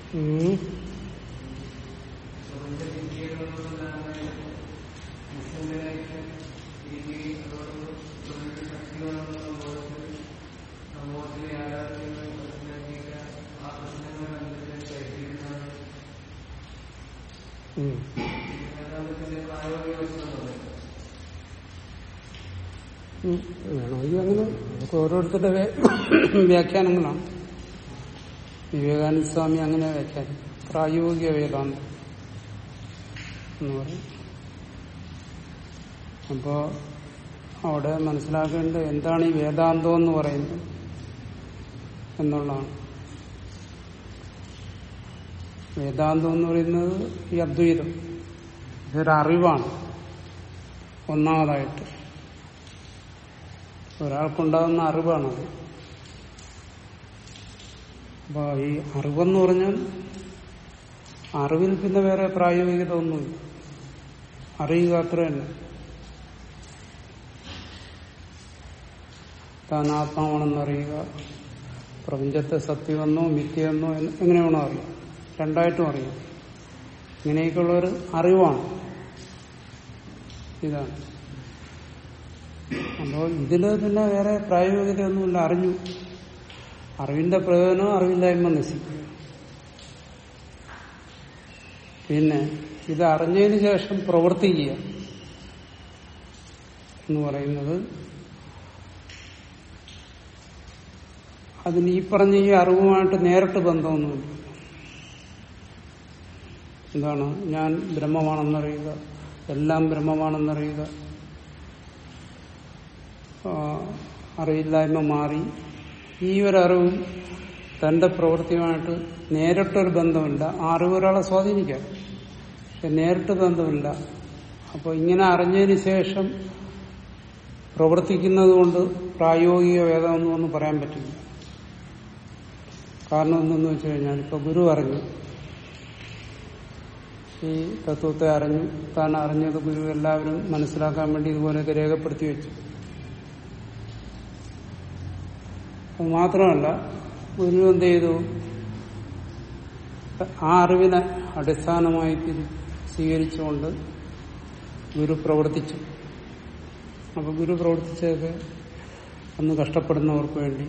ഉം. ഉം. ഉം. വേണമെങ്കിൽ അങ്ങനെ നമുക്ക് ഓരോരുത്തരുടെ വ്യ- വ്യാഖ്യാനങ്ങളാണ് വിവേകാനന്ദ സ്വാമി അങ്ങനെ വ്യാഖ്യാനം പ്രായോഗിക വേദാന്തം എന്ന് പറയും അപ്പോ അവിടെ മനസ്സിലാക്കേണ്ടത് എന്താണ് ഈ വേദാന്തം എന്ന് പറയുന്നത് എന്നുള്ളതാണ് വേദാന്തം എന്ന് പറയുന്നത് ഈ അദ്വൈതം ഇതൊരു അറിവാണ് ഒന്നാമതായിട്ട് ഒരാൾക്കുണ്ടാകുന്ന അറിവാണത് അപ്പൊ ഈ അറിവെന്ന് പറഞ്ഞാൽ അറിവിൽ പിന്നെ വേറെ പ്രായോഗികത ഒന്നുമില്ല അറിയുക അത്ര തന്നെ താൻ ആത്മാവാണെന്നറിയുക പ്രപഞ്ചത്തെ സത്യമെന്നോ മിഥ്യയെന്നോ എന്ന് എങ്ങനെ വേണോ അറിയാം രണ്ടായിട്ടും അറിയാം ഇങ്ങനെയൊക്കെയുള്ള ഒരു അറിവാണ് ഇതാണ് അപ്പോൾ ഇതില് പിന്നെ വേറെ പ്രായോഗികതയൊന്നുമില്ല അറിഞ്ഞു അറിവിന്റെ പ്രയോജനം അറിവില്ലായ്മ നശിക്കുക പിന്നെ ഇത് അറിഞ്ഞതിന് ശേഷം പ്രവർത്തിക്കുക എന്ന് പറയുന്നത് അതിന് ഈ പറഞ്ഞ ഈ അറിവുമായിട്ട് നേരിട്ട് ബന്ധമൊന്നുമില്ല എന്താണ് ഞാൻ ബ്രഹ്മമാണെന്നറിയുക എല്ലാം ബ്രഹ്മമാണെന്നറിയുക ആ, അറിവില്ലായ്മ മാറി ഈ ഒരു അറിവും തന്റെ പ്രവൃത്തിയുമായിട്ട് നേരിട്ടൊരു ബന്ധമില്ല ആ അറിവ് ഒരാളെ സ്വാധീനിക്കാം പക്ഷെ നേരിട്ട് ബന്ധമില്ല അപ്പോൾ ഇങ്ങനെ അറിഞ്ഞതിന് ശേഷം പ്രവർത്തിക്കുന്നത് കൊണ്ട് പ്രായോഗിക വേദമൊന്നും ഒന്നും പറയാൻ പറ്റില്ല കാരണം എന്തെന്ന് വെച്ച് കഴിഞ്ഞാൽ ഇപ്പൊ ഗുരു അറിഞ്ഞു ഈ തത്വത്തെ അറിഞ്ഞു താൻ അറിഞ്ഞത് ഗുരു എല്ലാവരും മനസ്സിലാക്കാൻ വേണ്ടി ഇതുപോലെയൊക്കെ രേഖപ്പെടുത്തി വെച്ചു അത് മാത്രമല്ല ഗുരു എന്ത് ചെയ്തു ആ അറിവിനെ അടിസ്ഥാനമായി തിരി- സ്വീകരിച്ചുകൊണ്ട് ഗുരു പ്രവർത്തിച്ചു അപ്പൊ ഗുരു പ്രവർത്തിച്ചതൊക്കെ അന്ന് കഷ്ടപ്പെടുന്നവർക്ക് വേണ്ടി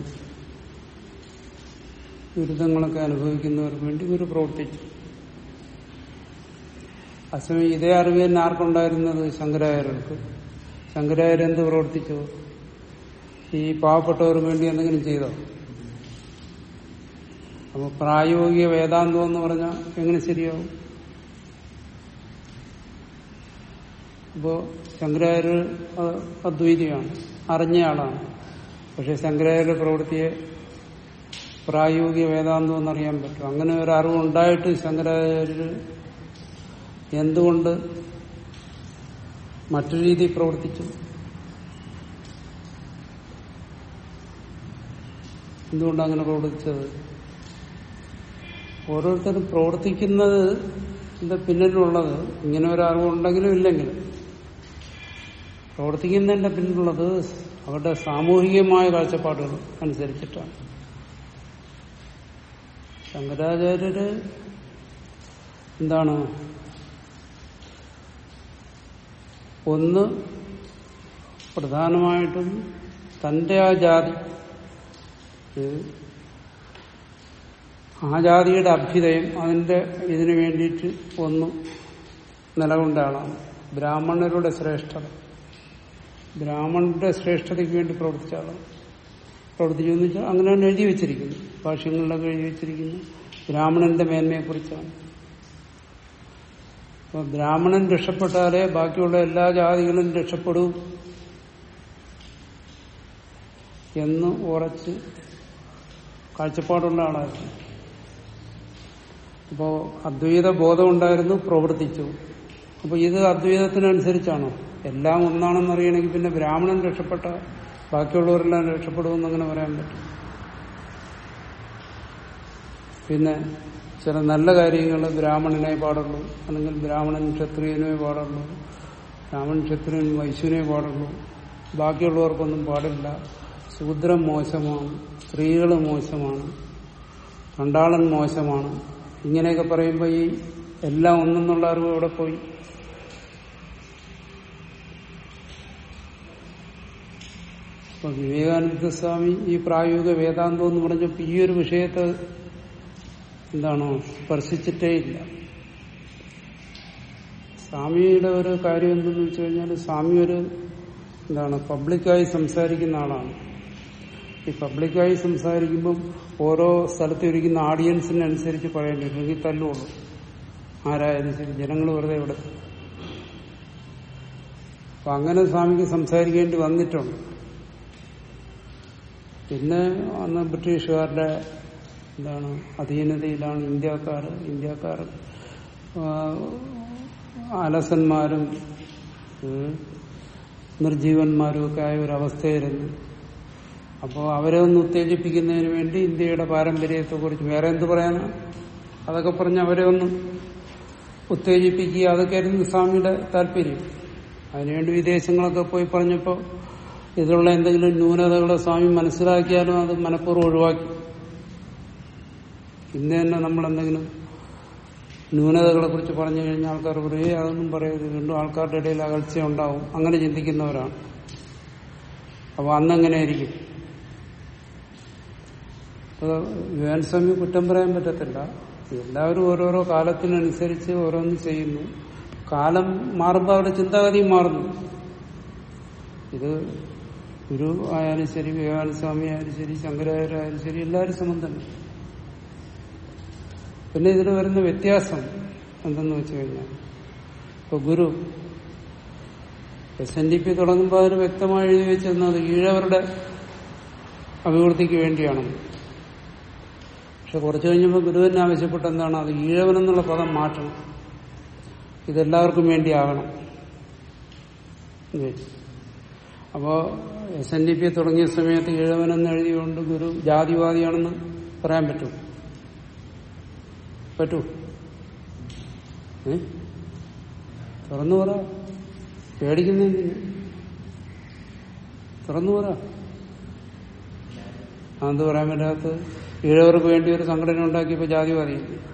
ദുരിതങ്ങളൊക്കെ അനുഭവിക്കുന്നവർക്ക് വേണ്ടി ഗുരു പ്രവർത്തിച്ചു അസമയം ഇതേ അറിവ് തന്നെ ആർക്കുണ്ടായിരുന്നത് ശങ്കരാചാര്യർക്ക് ശങ്കരാചാര്യ എന്ത് പ്രവർത്തിച്ചു ഈ പാവപ്പെട്ടവർക്ക് വേണ്ടി എന്തെങ്കിലും ചെയ്തോ അപ്പൊ പ്രായോഗിക വേദാന്തം എന്ന് പറഞ്ഞാൽ എങ്ങനെ ശരിയാവും അപ്പോ ശങ്കരാചാര്യ അ- അദ്വൈതിയാണ് അറിഞ്ഞയാളാണ് പക്ഷെ ശങ്കരാചാര്യ പ്രവൃത്തിയെ പ്രായോഗിക വേദാന്തം എന്നറിയാൻ പറ്റും അങ്ങനെ ഒരു അറിവുണ്ടായിട്ട് ശങ്കരാചാര്യർ എന്തുകൊണ്ട് മറ്റു രീതിയിൽ പ്രവർത്തിച്ചു എന്തുകൊണ്ട് അങ്ങനെ പ്രവർത്തിച്ചത് ഓരോരുത്തരും പ്രവർത്തിക്കുന്നത് ഇതിന്റെ പിന്നിലുള്ളത് ഇങ്ങനെ ഒരു അറിവുണ്ടെങ്കിലും ഇല്ലെങ്കിലും പ്രവർത്തിക്കുന്നതിന്റെ പിന്നിലുള്ളത് അവരുടെ സാമൂഹികമായ കാഴ്ചപ്പാടുകൾ അനുസരിച്ചിട്ടാണ് ശങ്കരാചാര്യര് എന്താണ് ഒന്ന് പ്രധാനമായിട്ടും തന്റെ ആ ജാതി ഏഹ്, ആ ജാതിയുടെ അഭ്യുദയം അതിന്റെ ഇതിനു വേണ്ടിയിട്ട് ഒന്ന് നിലകൊണ്ട ആളാണ് ബ്രാഹ്മണരുടെ ശ്രേഷ്ഠത ബ്രാഹ്മണന്റെ ശ്രേഷ്ഠതയ്ക്ക് വേണ്ടി പ്രവർത്തിച്ച ആളാണ് പ്രവർത്തിച്ചു എന്ന് വെച്ചാൽ അങ്ങനെയാണ് എഴുതി വെച്ചിരിക്കുന്നു ഭാഷ്യങ്ങളിലൊക്കെ എഴുതി വെച്ചിരിക്കുന്നു ബ്രാഹ്മണന്റെ മേന്മയെക്കുറിച്ചാണ് അപ്പൊ ബ്രാഹ്മണൻ രക്ഷപ്പെട്ടാലേ ബാക്കിയുള്ള എല്ലാ ജാതികളും രക്ഷപ്പെടൂ എന്ന് ഉറച്ച് കാഴ്ചപ്പാടുള്ള ആളായിരുന്നു അപ്പോ അദ്വൈത ബോധം ഉണ്ടായിരുന്നു പ്രവർത്തിച്ചു അപ്പൊ ഇത് അദ്വൈതത്തിനനുസരിച്ചാണോ എല്ലാം ഒന്നാണെന്ന് അറിയണമെങ്കിൽ പിന്നെ ബ്രാഹ്മണൻ രക്ഷപ്പെട്ട ബാക്കിയുള്ളവരെല്ലാം രക്ഷപ്പെടുമെന്ന് അങ്ങനെ പറയാൻ പറ്റും പിന്നെ ചില നല്ല കാര്യങ്ങൾ ബ്രാഹ്മണനെ പാടുള്ളൂ അല്ലെങ്കിൽ ബ്രാഹ്മണൻ ക്ഷത്രിയനെ പാടുള്ളൂ ബ്രാഹ്മണൻ ക്ഷത്രിയൻ വൈശ്വനെ പാടുള്ളൂ ബാക്കിയുള്ളവർക്കൊന്നും പാടില്ല ശൂദ്രം മോശമാണ് സ്ത്രീകൾ മോശമാണ് കണ്ടാളൻ മോശമാണ് ഇങ്ങനെയൊക്കെ പറയുമ്പോൾ ഈ എല്ലാം ഒന്നെന്നുള്ള അറിവ് അവിടെ പോയി ഇപ്പൊ വിവേകാനന്ദ സ്വാമി ഈ പ്രായോഗിക വേദാന്തം എന്ന് പറഞ്ഞപ്പോൾ ഈ ഒരു വിഷയത്തെ എന്താണോ സ്പർശിച്ചിട്ടേ ഇല്ല സ്വാമിയുടെ ഒരു കാര്യം എന്തെന്ന് വെച്ച് കഴിഞ്ഞാൽ സ്വാമി ഒരു എന്താണ് പബ്ലിക്കായി സംസാരിക്കുന്ന ആളാണ് ഈ പബ്ലിക്കായി സംസാരിക്കുമ്പം ഓരോ സ്ഥലത്ത് ഇരിക്കുന്ന ആഡിയൻസിനനുസരിച്ച് പറയേണ്ടി വരും എങ്കിൽ തല്ലുള്ളൂ ആരായാലും ശരി ജനങ്ങൾ വെറുതെ ഇവിടെ അപ്പൊ അങ്ങനെ സ്വാമിക്ക് സംസാരിക്കേണ്ടി വന്നിട്ടുണ്ട് പിന്നെ അന്ന് ബ്രിട്ടീഷുകാരുടെ എന്താണ് അധീനതയിലാണ് ഇന്ത്യക്കാർ ഇന്ത്യക്കാർ ആ, അലസന്മാരും ഉം, നിർജീവന്മാരും ഒക്കെ ആയ ഒരു അവസ്ഥയായിരുന്നു അപ്പോൾ അവരെ ഒന്ന് ഉത്തേജിപ്പിക്കുന്നതിന് വേണ്ടി ഇന്ത്യയുടെ പാരമ്പര്യത്തെക്കുറിച്ച് വേറെ എന്ത് പറയാനാ അതൊക്കെ പറഞ്ഞ് അവരെ ഒന്ന് ഉത്തേജിപ്പിക്കുക അതൊക്കെയായിരുന്നു സ്വാമിയുടെ താല്പര്യം അതിനുവേണ്ടി വിദേശങ്ങളൊക്കെ പോയി പറഞ്ഞപ്പോൾ ഇതിലുള്ള എന്തെങ്കിലും ന്യൂനതകളെ സ്വാമി മനസ്സിലാക്കിയാലും അത് മനഃപൂർവ്വം ഒഴിവാക്കി ഇന്ന് തന്നെ നമ്മൾ എന്തെങ്കിലും ന്യൂനതകളെ കുറിച്ച് പറഞ്ഞു കഴിഞ്ഞാൽ ആൾക്കാർ പറയേ അതൊന്നും പറയരുത് വീണ്ടും ആൾക്കാരുടെ ഇടയിൽ അകൽച്ച ഉണ്ടാവും അങ്ങനെ ചിന്തിക്കുന്നവരാണ് അപ്പൊ അന്നെങ്ങനെയായിരിക്കും അത് വിവേകാനന്ദ സ്വാമി കുറ്റം പറയാൻ പറ്റത്തില്ല എല്ലാവരും ഓരോരോ കാലത്തിനനുസരിച്ച് ഓരോന്ന് ചെയ്യുന്നു കാലം മാറുമ്പോൾ അവരുടെ ചിന്താഗതിയും മാറുന്നു ഇത് ഗുരു ആയാലും ശരി വിവേകാനന്ദ സ്വാമി ആയാലും ശരി ശങ്കരാചാര്യായാലും ശരി എല്ലാവരും സമം തന്നെ പിന്നെ ഇതിൽ വരുന്ന വ്യത്യാസം എന്തെന്ന് വെച്ച് കഴിഞ്ഞാൽ ഇപ്പൊ ഗുരു എസ് എൻ ഡി പി തുടങ്ങുമ്പോൾ അതിന് വ്യക്തമായി എഴുതി വെച്ചിരുന്നത് ഈഴവരുടെ അഭിവൃദ്ധിക്ക് വേണ്ടിയാണെന്ന് പക്ഷെ കുറച്ചു കഴിഞ്ഞപ്പോൾ ഗുരു തന്നെ ആവശ്യപ്പെട്ട എന്താണ് അത് ഈഴവൻ എന്നുള്ള പദം മാറ്റണം ഇതെല്ലാവർക്കും വേണ്ടിയാകണം എന്ന് വെച്ചു. അപ്പോ എസ് എൻ ഡി പി തുടങ്ങിയ സമയത്ത് ഈഴവനെന്ന് എഴുതിയുകൊണ്ട് ഗുരു ജാതിവാദിയാണെന്ന് പറയാൻ പറ്റും പറ്റൂ ഏ തുറന്നു പറ പേടിക്കുന്നതിന് തുറന്നു പറ അതെന്ത് പറയാൻ പറ്റാത്ത ഈഴവർക്ക് വേണ്ടി ഒരു സംഘടന ഉണ്ടാക്കിയപ്പോ ജാതിവാദി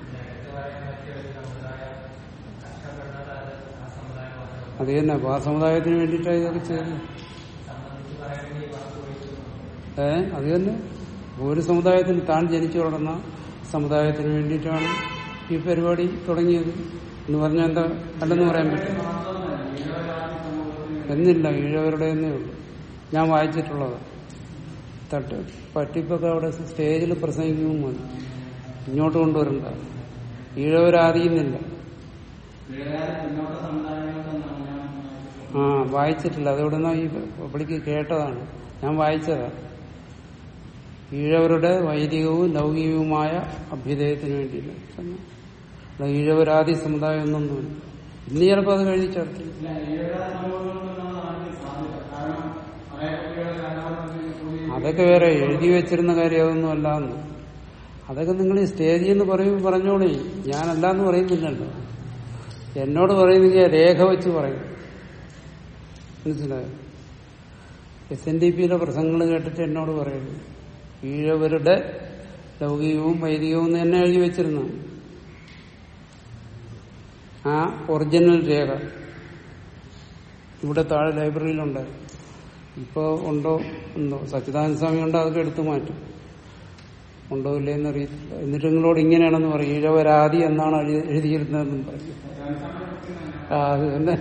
അത് തന്നെ അപ്പൊ ആ സമുദായത്തിന് വേണ്ടിയിട്ടാണ് ഇതൊക്കെ ചെയ്യുന്നത് ഏ അത് തന്നെ ഒരു സമുദായത്തിന് താൻ ജനിച്ചു വളർന്ന സമുദായത്തിന് വേണ്ടിയിട്ടാണ് ഈ പരിപാടി തുടങ്ങിയത് എന്ന് പറഞ്ഞാൽ എന്താ അല്ലെന്ന് പറയാൻ പറ്റും എന്നില്ല ഈഴവരുടെ എന്നേ ഉള്ളൂ ഞാൻ വായിച്ചിട്ടുള്ളത് തട്ട് പട്ടിപ്പൊക്കെ അവിടെ സ്റ്റേജിൽ പ്രസംഗിക്കുമ്പോൾ മതി ഇങ്ങോട്ട് കൊണ്ടുവരണ്ട ഈഴവരാദിയുന്നില്ല ആ വായിച്ചിട്ടില്ല അതെവിടുന്ന ഈ പബ്ലിക്ക് കേട്ടതാണ് ഞാൻ വായിച്ചതാ ഈഴവരുടെ വൈദികവും ലൗകികവുമായ അഭ്യുദയത്തിന് വേണ്ടിയില്ല അല്ല ഈഴവരാദി സമുദായം ഒന്നൊന്നുമില്ല ഇന്ന് ചിലപ്പോൾ അത് കഴിഞ്ഞ് ചേർത്തി അതൊക്കെ വേറെ എഴുതി വെച്ചിരുന്ന കാര്യം അതൊന്നും അല്ല എന്ന് അതൊക്കെ നിങ്ങൾ ഈ സ്റ്റേജിൽ നിന്ന് പറയും പറഞ്ഞോളി ഞാനല്ല എന്ന് പറയുന്നില്ലല്ലോ എന്നോട് പറയുന്നെങ്കിൽ രേഖ വെച്ച് പറയും മനസ്സിലായോ എസ് എൻ ഡി പിയിലെ പ്രസംഗങ്ങൾ കേട്ടിട്ട് എന്നോട് പറയുന്നു ഈഴവരുടെ ലൗകികവും വൈദികവും എന്ന് തന്നെ എഴുതി വെച്ചിരുന്നു ആ ഒറിജിനൽ രേഖ ഇവിടെ താഴെ ലൈബ്രറിയിലുണ്ട് ഇപ്പോ ഉണ്ടോ ഉണ്ടോ സച്ചിദാനന്ദ സ്വാമി ഉണ്ടോ അതൊക്കെ എടുത്തു മാറ്റും ഉണ്ടോ ഇല്ലേന്ന് അറിയത്തില്ല എന്നിട്ട് നിങ്ങളോട് ഇങ്ങനെയാണെന്ന് പറയും ഈഴവരാതി എന്നാണ് എഴുതി- എഴുതിയിരുന്നതെന്നും പറയും ആ അത് തന്നെ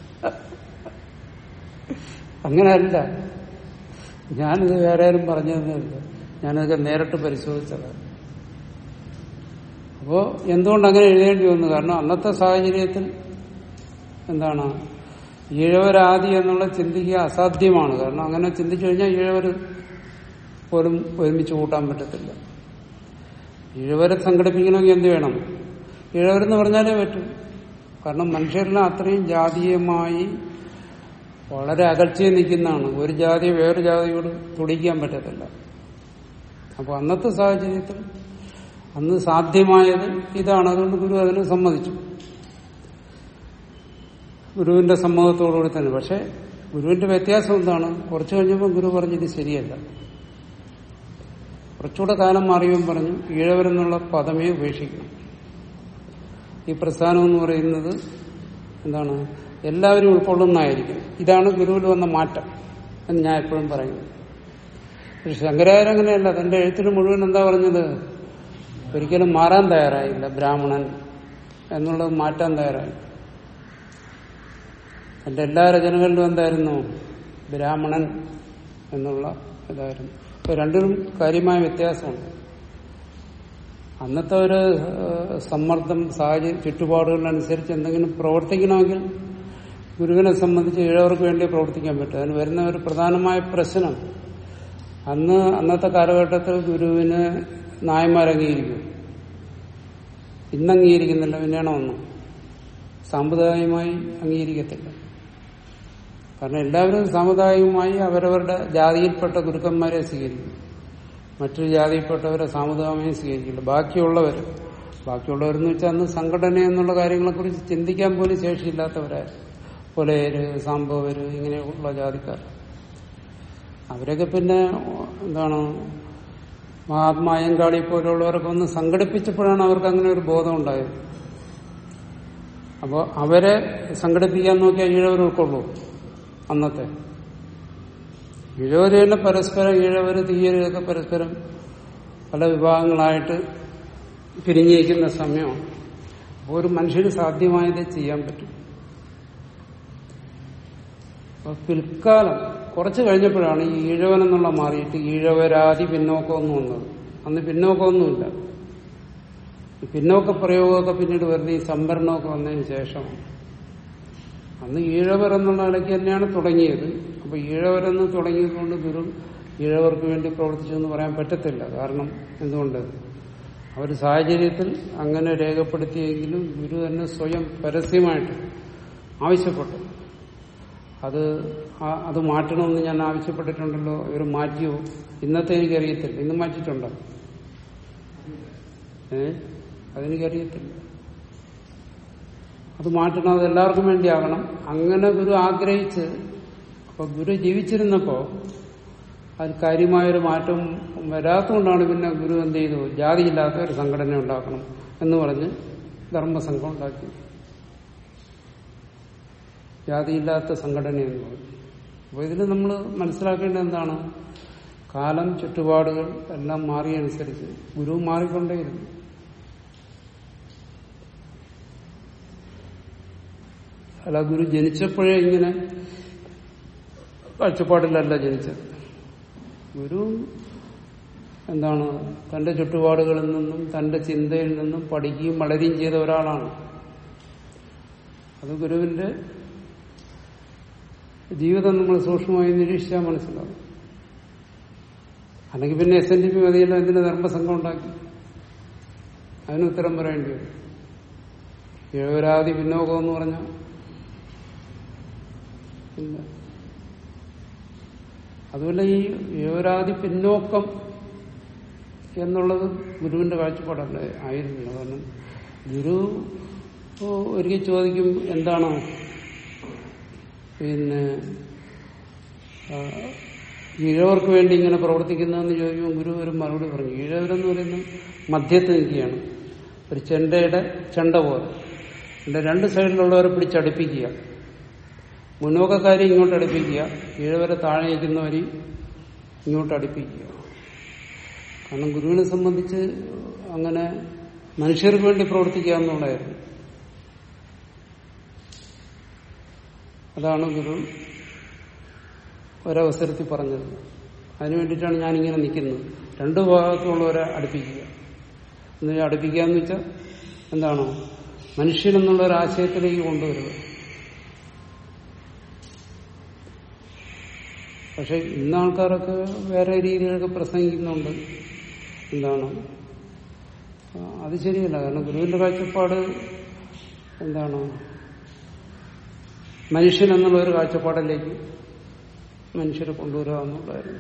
അങ്ങനെയല്ല ഞാനിത് വേറെ ആരും പറഞ്ഞതല്ല ഞാനതൊക്കെ നേരിട്ട് പരിശോധിച്ചതാണ് അപ്പോ എന്തുകൊണ്ട് അങ്ങനെ എഴുതേണ്ടി വന്നു കാരണം അന്നത്തെ സാഹചര്യത്തിൽ എന്താണ് ഈഴവരാദി എന്നുള്ള ചിന്തിക്കുക അസാധ്യമാണ് കാരണം അങ്ങനെ ചിന്തിച്ചു കഴിഞ്ഞാൽ ഈഴവർ പോലും ഒരുമിച്ച് കൂട്ടാൻ പറ്റത്തില്ല ഈഴവരെ സംഘടിപ്പിക്കണമെങ്കിൽ എന്ത് വേണം ഈഴവരെന്ന് പറഞ്ഞാലേ പറ്റും കാരണം മനുഷ്യരെല്ലാം അത്രയും ജാതീയമായി വളരെ അകൽച്ചയിൽ നിൽക്കുന്നതാണ് ഒരു ജാതി വേറൊരു ജാതിയോട് തുടിക്കാൻ പറ്റത്തില്ല അപ്പൊ അന്നത്തെ സാഹചര്യത്തിൽ അന്ന് സാധ്യമായത് ഇതാണ് അതുകൊണ്ട് ഗുരു അതിന് സമ്മതിച്ചു ഗുരുവിന്റെ സമ്മതത്തോടുകൂടി തന്നെ പക്ഷെ ഗുരുവിന്റെ വ്യത്യാസം എന്താണ് കുറച്ചു കഴിഞ്ഞപ്പോൾ ഗുരു പറഞ്ഞു ഇത് ശരിയല്ല കുറച്ചുകൂടെ കാലം മാറിയവൻ പറഞ്ഞു ഈഴവരെന്നുള്ള പദമേ ഉപേക്ഷിക്കണം ഈ പ്രസ്ഥാനം എന്ന് പറയുന്നത് എന്താണ് എല്ലാവരും ഉൾക്കൊള്ളുന്നതായിരിക്കും ഇതാണ് ഗുരുവിൽ വന്ന മാറ്റം എന്ന് ഞാൻ എപ്പോഴും പറയുന്നു പക്ഷെ ശങ്കരാചാര്യ അങ്ങനെയല്ല തന്റെ എഴുത്തിൽ മുഴുവൻ എന്താ പറഞ്ഞത് ഒരിക്കലും മാറാൻ തയ്യാറായില്ല ബ്രാഹ്മണൻ എന്നുള്ളത് മാറ്റാൻ തയ്യാറായി തന്റെ എല്ലാ രചനകളിലും എന്തായിരുന്നു ബ്രാഹ്മണൻ എന്നുള്ള ഇതായിരുന്നു ഇപ്പൊ രണ്ടിനും കാര്യമായ വ്യത്യാസമുണ്ട് അന്നത്തെ ഒരു ഏഹ്, സമ്മർദ്ദം സാഹചര്യം ചുറ്റുപാടുകളിനനുസരിച്ച് എന്തെങ്കിലും പ്രവർത്തിക്കണമെങ്കിൽ ഗുരുവിനെ സംബന്ധിച്ച് ഇഴവർക്ക് വേണ്ടി പ്രവർത്തിക്കാൻ പറ്റും അതിന് വരുന്ന ഒരു പ്രധാനമായ പ്രശ്നം അന്ന് അന്നത്തെ കാലഘട്ടത്തിൽ ഗുരുവിന് നായന്മാർ അംഗീകരിക്കും ഇന്ന് അംഗീകരിക്കുന്നില്ല പിന്നെയാണോ ഒന്നും സാമുദായികമായി അംഗീകരിക്കത്തില്ല കാരണം എല്ലാവരും സാമുദായികമായി അവരവരുടെ ജാതിയിൽപ്പെട്ട ഗുരുക്കന്മാരെ സ്വീകരിക്കും മറ്റൊരു ജാതിയിൽപ്പെട്ടവരെ സാമുദായികമായി സ്വീകരിക്കില്ല ബാക്കിയുള്ളവർ ബാക്കിയുള്ളവരെന്ന് വെച്ചാൽ അന്ന് സംഘടന എന്നുള്ള കാര്യങ്ങളെക്കുറിച്ച് ചിന്തിക്കാൻ പോലും ശേഷിയില്ലാത്തവരായിരുന്നു കൊലയര് സാമ്പവര് ഇങ്ങനെയുള്ള ജാതിക്കാർ അവരൊക്കെ പിന്നെ എന്താണ് മഹാത്മാ അയ്യങ്കാളി പോലുള്ളവരൊക്കെ ഒന്ന് സംഘടിപ്പിച്ചപ്പോഴാണ് അവർക്ക് അങ്ങനെ ഒരു ബോധം ഉണ്ടായത് അപ്പോൾ അവരെ സംഘടിപ്പിക്കാൻ നോക്കിയാൽ ഈഴവർ ഉൾക്കൊള്ളൂ അന്നത്തെ ഈഴവര് തന്നെ പരസ്പരം ഈഴവര് തീയരൊക്കെ പരസ്പരം പല വിഭാഗങ്ങളായിട്ട് പിരിഞ്ഞിരിക്കുന്ന സമയമാണ് അപ്പോൾ ഒരു മനുഷ്യന് സാധ്യമായതേ ചെയ്യാൻ പറ്റും അപ്പൊ പിൽക്കാലം കുറച്ച് കഴിഞ്ഞപ്പോഴാണ് ഈ ഈഴവൻ എന്നുള്ള മാറിയിട്ട് ഈഴവരാതി പിന്നോക്കമൊന്നും വന്നത് അന്ന് പിന്നോക്കമൊന്നുമില്ല ഈ പിന്നോക്ക പ്രയോഗമൊക്കെ പിന്നീട് വരുന്ന ഈ സംവരണമൊക്കെ വന്നതിന് ശേഷമാണ് അന്ന് ഈഴവർ എന്നുള്ള നിലയ്ക്ക് തന്നെയാണ് തുടങ്ങിയത് അപ്പൊ ഈഴവരെന്ന് തുടങ്ങിയതുകൊണ്ട് ഗുരു ഈഴവർക്ക് വേണ്ടി പ്രവർത്തിച്ചു എന്ന് പറയാൻ പറ്റത്തില്ല കാരണം എന്തുകൊണ്ട് അവർ സാഹചര്യത്തിൽ അങ്ങനെ രേഖപ്പെടുത്തിയെങ്കിലും ഗുരു തന്നെ സ്വയം പരസ്യമായിട്ട് ആവശ്യപ്പെട്ടു അത് ആ- അത് മാറ്റണമെന്ന് ഞാൻ ആവശ്യപ്പെട്ടിട്ടുണ്ടല്ലോ ഇവർ മാറ്റിയോ ഇന്നത്തെ എനിക്കറിയത്തില്ല ഇന്ന് മാറ്റിയിട്ടുണ്ടോ ഏ അതെനിക്കറിയത്തില്ല അത് മാറ്റണം അത് എല്ലാവർക്കും വേണ്ടിയാകണം അങ്ങനെ ഗുരു ആഗ്രഹിച്ച് അപ്പൊ ഗുരു ജീവിച്ചിരുന്നപ്പോ അതിൽ കാര്യമായൊരു മാറ്റം വരാത്തതുകൊണ്ടാണ് പിന്നെ ഗുരു എന്ത് ചെയ്തു ജാതിയില്ലാത്ത ഒരു സംഘടന ഉണ്ടാക്കണം എന്ന് പറഞ്ഞ് ധർമ്മസംഘം ഉണ്ടാക്കി ജാതിയില്ലാത്ത സംഘടന എന്ന് പറഞ്ഞു അപ്പൊ ഇതിന് നമ്മൾ മനസ്സിലാക്കേണ്ടത് എന്താണ് കാലം ചുറ്റുപാടുകൾ എല്ലാം മാറിയനുസരിച്ച് ഗുരു മാറിക്കൊണ്ടേയിരുന്നു അല്ല ഗുരു ജനിച്ചപ്പോഴേ ഇങ്ങനെ കാഴ്ചപ്പാടിലല്ല ജനിച്ചത് ഗുരു എന്താണ് തന്റെ ചുറ്റുപാടുകളിൽ നിന്നും തന്റെ ചിന്തയിൽ നിന്നും പഠിക്കുകയും വളരുകയും ചെയ്ത ഒരാളാണ് അത് ഗുരുവിന്റെ ജീവിതം നമ്മൾ സൂക്ഷ്മമായി നിരീക്ഷിച്ചാൽ മനസ്സിലാവും അല്ലെങ്കിൽ പിന്നെ എസ് എൻ ഡി പി മതിയല്ലോ എന്തിന് ധർമ്മസംഘം ഉണ്ടാക്കി അതിന് ഉത്തരം പറയേണ്ടി വരും ഏഴരാതി പിന്നോക്കം എന്ന് പറഞ്ഞാൽ ഇല്ല അതുപോലെ ഈ ഏഴരാതി പിന്നോക്കം എന്നുള്ളത് ഗുരുവിന്റെ കാഴ്ചപ്പാടല്ല ആയിരുന്നില്ല കാരണം ഗുരു ഒരിക്കൽ ചോദിക്കും എന്താണ് പിന്നെ ആ, ഈഴവർക്ക് വേണ്ടി ഇങ്ങനെ പ്രവർത്തിക്കുന്നതെന്ന് ചോദിക്കുമ്പോൾ ഗുരു ഒരു മറുപടി പറഞ്ഞു ഈഴവരെന്ന് പറയുന്നത് മധ്യത്ത് നിൽക്കുകയാണ് ഒരു ചെണ്ടയുടെ ചെണ്ട പോലെ ഇതിന്റെ രണ്ട് സൈഡിലുള്ളവരെ പിടിച്ചടുപ്പിക്കുക മുന്നോക്കക്കാരെ ഇങ്ങോട്ട് അടുപ്പിക്കുക ഈഴവരെ താഴെ നിൽക്കുന്നവരെയും ഇങ്ങോട്ട് അടുപ്പിക്കുക കാരണം ഗുരുവിനെ സംബന്ധിച്ച് അങ്ങനെ മനുഷ്യർക്ക് വേണ്ടി പ്രവർത്തിക്കുക എന്നുള്ളതായിരുന്നു അതാണ് ഗുരു ഒരവസരത്തിൽ പറഞ്ഞത് അതിനു വേണ്ടിയിട്ടാണ് ഞാനിങ്ങനെ നിൽക്കുന്നത് രണ്ടു ഭാഗത്തുള്ളവരെ അടുപ്പിക്കുക എന്ന് വെച്ചാൽ അടുപ്പിക്കുക എന്ന് വെച്ചാൽ എന്താണോ മനുഷ്യനെന്നുള്ള ഒരു ആശയത്തിലേക്ക് കൊണ്ടുവരിക പക്ഷെ ഇന്ന് ആൾക്കാരൊക്കെ വേറെ രീതിയിലൊക്കെ പ്രസംഗിക്കുന്നുണ്ട് എന്താണ് ആ, അത് ശരിയല്ല കാരണം ഗുരുവിന്റെ കാഴ്ചപ്പാട് എന്താണ് മനുഷ്യൻ എന്നുള്ള ഒരു കാഴ്ചപ്പാടിലേക്ക് മനുഷ്യരെ കൊണ്ടുവരിക എന്നുള്ളതായിരുന്നു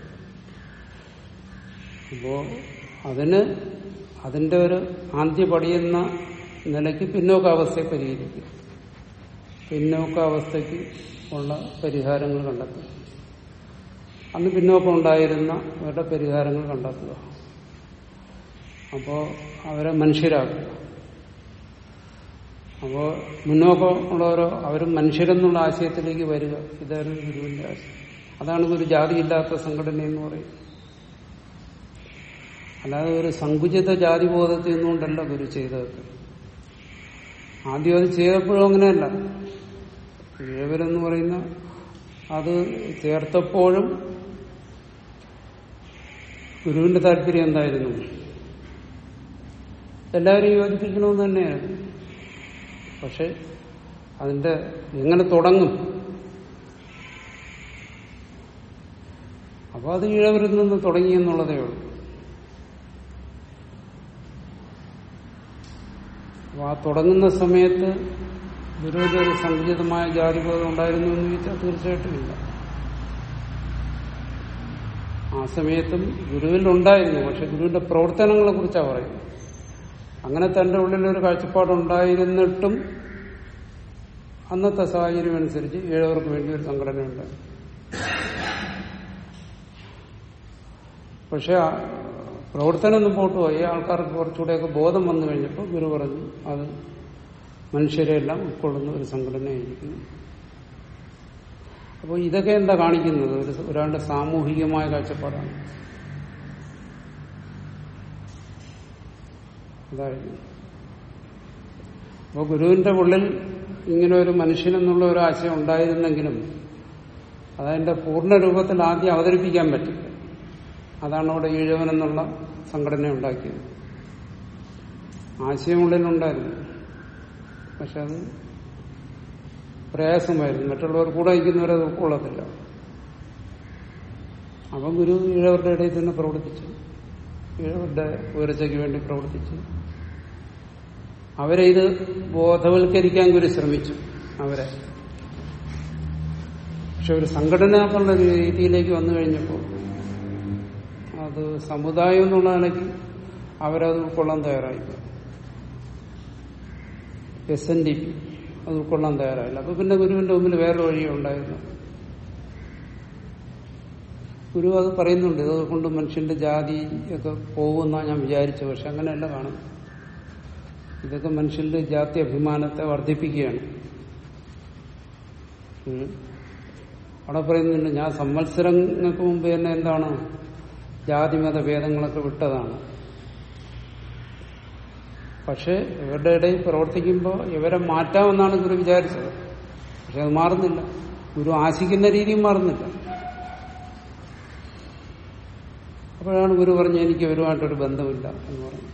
അപ്പോ അതിന് അതിന്റെ ഒരു ആദ്യപടിയെന്ന നിലയ്ക്ക് പിന്നോക്കാവസ്ഥയെ പരിഹരിക്കുക പിന്നോക്കാവസ്ഥയ്ക്ക് ഉള്ള പരിഹാരങ്ങൾ കണ്ടെത്തുക അന്ന് പിന്നോക്കം ഉണ്ടായിരുന്ന അവരുടെ പരിഹാരങ്ങൾ കണ്ടെത്തുക അപ്പോ അവരെ മനുഷ്യരാക്കുക അപ്പോ മുന്നോക്കം ഉള്ളവരോ അവരും മനുഷ്യരെന്നുള്ള ആശയത്തിലേക്ക് വരിക ഇതായിരുന്നു ഗുരുവിന്റെ ആശയം അതാണ് ഒരു ജാതിയില്ലാത്ത സംഘടന എന്ന് പറയുന്നത് അല്ലാതെ ഒരു സങ്കുചിത ജാതിബോധത്തിൽ നിന്നുകൊണ്ടല്ല ഗുരു ചെയ്തത് ആദ്യം അത് ചെയ്തപ്പോഴും അങ്ങനെയല്ല ഇഴവരെന്ന് പറയുന്ന അത് ചേർത്തപ്പോഴും ഗുരുവിന്റെ താല്പര്യം എന്തായിരുന്നു എല്ലാവരും യോജിപ്പിക്കണമെന്ന് തന്നെയായിരുന്നു പക്ഷെ അതിന്റെ എങ്ങനെ തുടങ്ങും അപ്പൊ അത് ഇഴവരിൽ നിന്ന് തുടങ്ങി എന്നുള്ളതേ ഉള്ളൂ അപ്പൊ ആ തുടങ്ങുന്ന സമയത്ത് ഗുരുവിന്റെ ഒരു സങ്കുചിതമായ ജാതിബോധം ഉണ്ടായിരുന്നു എന്ന് ചോദിച്ചാൽ തീർച്ചയായിട്ടും ഇല്ല ആ സമയത്തും ഗുരുവിൽ ഉണ്ടായിരുന്നു പക്ഷെ ഗുരുവിന്റെ പ്രവർത്തനങ്ങളെ കുറിച്ചാണ് പറയുന്നത് അങ്ങനെ തന്റെ ഉള്ളിൽ ഒരു കാഴ്ചപ്പാടുണ്ടായിരുന്നിട്ടും അന്നത്തെ സാഹചര്യം അനുസരിച്ച് ഏഴവർക്ക് വേണ്ടി ഒരു സംഘടന ഉണ്ടായി പക്ഷെ ആ പ്രവർത്തനം മുമ്പോട്ട് പോയി ആൾക്കാർക്ക് കുറച്ചുകൂടെയൊക്കെ ബോധം വന്നു കഴിഞ്ഞപ്പോൾ ഗുരു പറഞ്ഞു അത് മനുഷ്യരെല്ലാം ഉൾക്കൊള്ളുന്ന ഒരു സംഘടനയായിരിക്കുന്നു അപ്പോൾ ഇതൊക്കെ എന്താ കാണിക്കുന്നത് ഒരു ഒരാളുടെ സാമൂഹികമായ കാഴ്ചപ്പാടാണ് അതായിരുന്നു അപ്പോൾ ഗുരുവിന്റെ ഉള്ളിൽ ഇങ്ങനെ ഒരു മനുഷ്യനെന്നുള്ള ഒരു ആശയം ഉണ്ടായിരുന്നെങ്കിലും അതതിന്റെ പൂർണ്ണ രൂപത്തിൽ ആദ്യം അവതരിപ്പിക്കാൻ പറ്റില്ല അതാണ് അവിടെ ഈഴവൻ എന്നുള്ള സംഘടന ഉണ്ടാക്കിയത് ആശയം ഉള്ളിലുണ്ടായിരുന്നു പക്ഷെ അത് പ്രയാസമായിരുന്നു മറ്റുള്ളവർ കൂടെ നയിക്കുന്നവരെ അത് ഉൾക്കൊള്ളത്തില്ല അപ്പം ഗുരു ഈഴവരുടെ ഇടയിൽ തന്നെ പ്രവർത്തിച്ചു ഈഴവരുടെ ഉയർച്ചയ്ക്ക് വേണ്ടി പ്രവർത്തിച്ചു അവരെ ഇത് ബോധവൽക്കരിക്കാൻ ഗുരു ശ്രമിച്ചു അവരെ പക്ഷെ ഒരു സംഘടന എന്നുള്ള രീതിയിലേക്ക് വന്നു കഴിഞ്ഞപ്പോൾ അത് സമുദായം എന്നുള്ള നിലയ്ക്ക് അവരത് ഉൾക്കൊള്ളാൻ തയ്യാറായി എസ് എൻ ഡി പി അത് ഉൾക്കൊള്ളാൻ തയ്യാറായില്ല അപ്പൊ പിന്നെ ഗുരുവിന്റെ മുമ്പിൽ വേറൊരു വഴി ഉണ്ടായിരുന്നു ഗുരു അത് പറയുന്നുണ്ട് ഇതുകൊണ്ട് മനുഷ്യന്റെ ജാതി ഒക്കെ പോകുമെന്നാണ് ഞാൻ വിചാരിച്ചത് പക്ഷെ അങ്ങനെയല്ല കാണും ഇതൊക്കെ മനുഷ്യന്റെ ജാതി അഭിമാനത്തെ വർദ്ധിപ്പിക്കുകയാണ് ഉം. അവിടെ പറയുന്നുണ്ട് ഞാൻ സംവത്സരങ്ങൾക്ക് മുമ്പ് തന്നെ എന്താണ് ജാതിമത ഭേദങ്ങളൊക്കെ വിട്ടതാണ് പക്ഷെ ഇവരുടെ ഇടയിൽ പ്രവർത്തിക്കുമ്പോൾ ഇവരെ മാറ്റാമെന്നാണ് ഗുരു വിചാരിച്ചത് പക്ഷെ അത് മാറുന്നില്ല ഗുരു ആശിക്കുന്ന രീതിയും മാറുന്നില്ല അപ്പോഴാണ് ഗുരു പറഞ്ഞ എനിക്ക് ഇവരുമായിട്ടൊരു ബന്ധമില്ല എന്ന് പറഞ്ഞു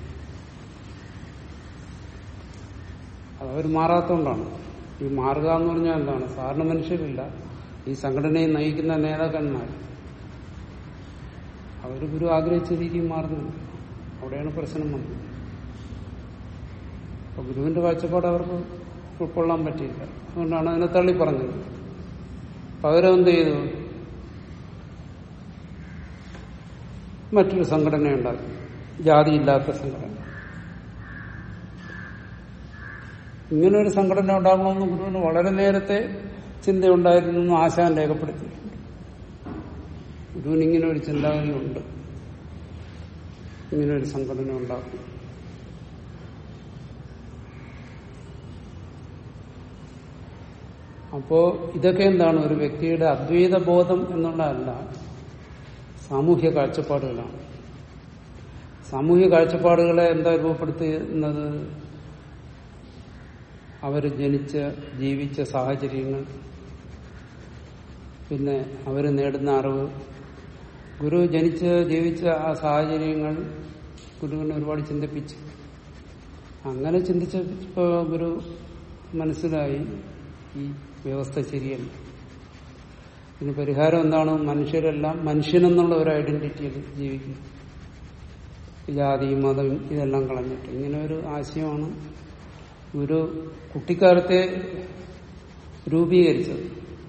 അതവർ മാറാത്തോണ്ടാണ് ഈ മാറുക എന്ന് പറഞ്ഞാൽ എന്താണ് സാധാരണ മനുഷ്യരില്ല ഈ സംഘടനയെ നയിക്കുന്ന നേതാക്കന്മാർ അവർ ഗുരു ആഗ്രഹിച്ച രീതിയിൽ മാറുന്നുണ്ട് അവിടെയാണ് പ്രശ്നം വന്നത് അപ്പൊ ഗുരുവിന്റെ കാഴ്ചപ്പാട് അവർക്ക് ഉൾക്കൊള്ളാൻ പറ്റിയില്ല അതുകൊണ്ടാണ് അതിനെ തള്ളി പറഞ്ഞത് പകരം എന്ത് ചെയ്തു മറ്റൊരു സംഘടന ഉണ്ടാക്കി ജാതിയില്ലാത്ത സംഘടന ഇങ്ങനെ ഒരു സംഘടന ഉണ്ടാകണമെന്ന് ഗുരുവിന് വളരെ നേരത്തെ ചിന്തയുണ്ടായിരുന്നു എന്ന് ആശാൻ രേഖപ്പെടുത്തിയിട്ടുണ്ട് ഗുരുവിന് ഇങ്ങനെ ഒരു ചിന്താഗതി ഉണ്ട് ഇങ്ങനെ ഒരു സംഘടന ഉണ്ടാക്കും അപ്പോ ഇതൊക്കെ എന്താണ് ഒരു വ്യക്തിയുടെ അദ്വൈത ബോധം എന്നുള്ളതല്ല സാമൂഹ്യ കാഴ്ചപ്പാടുകളാണ് സാമൂഹ്യ കാഴ്ചപ്പാടുകളെ എന്താ രൂപപ്പെടുത്തുന്നത് അവർ ജനിച്ച ജീവിച്ച സാഹചര്യങ്ങൾ പിന്നെ അവർ നേടുന്ന അറിവ് ഗുരു ജനിച്ച് ജീവിച്ച ആ സാഹചര്യങ്ങൾ ഗുരുവിനെ ഒരുപാട് ചിന്തിപ്പിച്ചു അങ്ങനെ ചിന്തിച്ചപ്പോ ഗുരു മനസ്സിലായി ഈ വ്യവസ്ഥ ശരിയല്ല ഇതിന് പരിഹാരം എന്താണ് മനുഷ്യരെല്ലാം മനുഷ്യനെന്നുള്ള ഒരു ഐഡന്റിറ്റിയിൽ ജീവിക്കും ജാതി മതം ഇതെല്ലാം കളഞ്ഞിട്ട് ഇങ്ങനെ ഒരു ആശയമാണ് ഗുരു കുട്ടിക്കാലത്തെ രൂപീകരിച്ചത്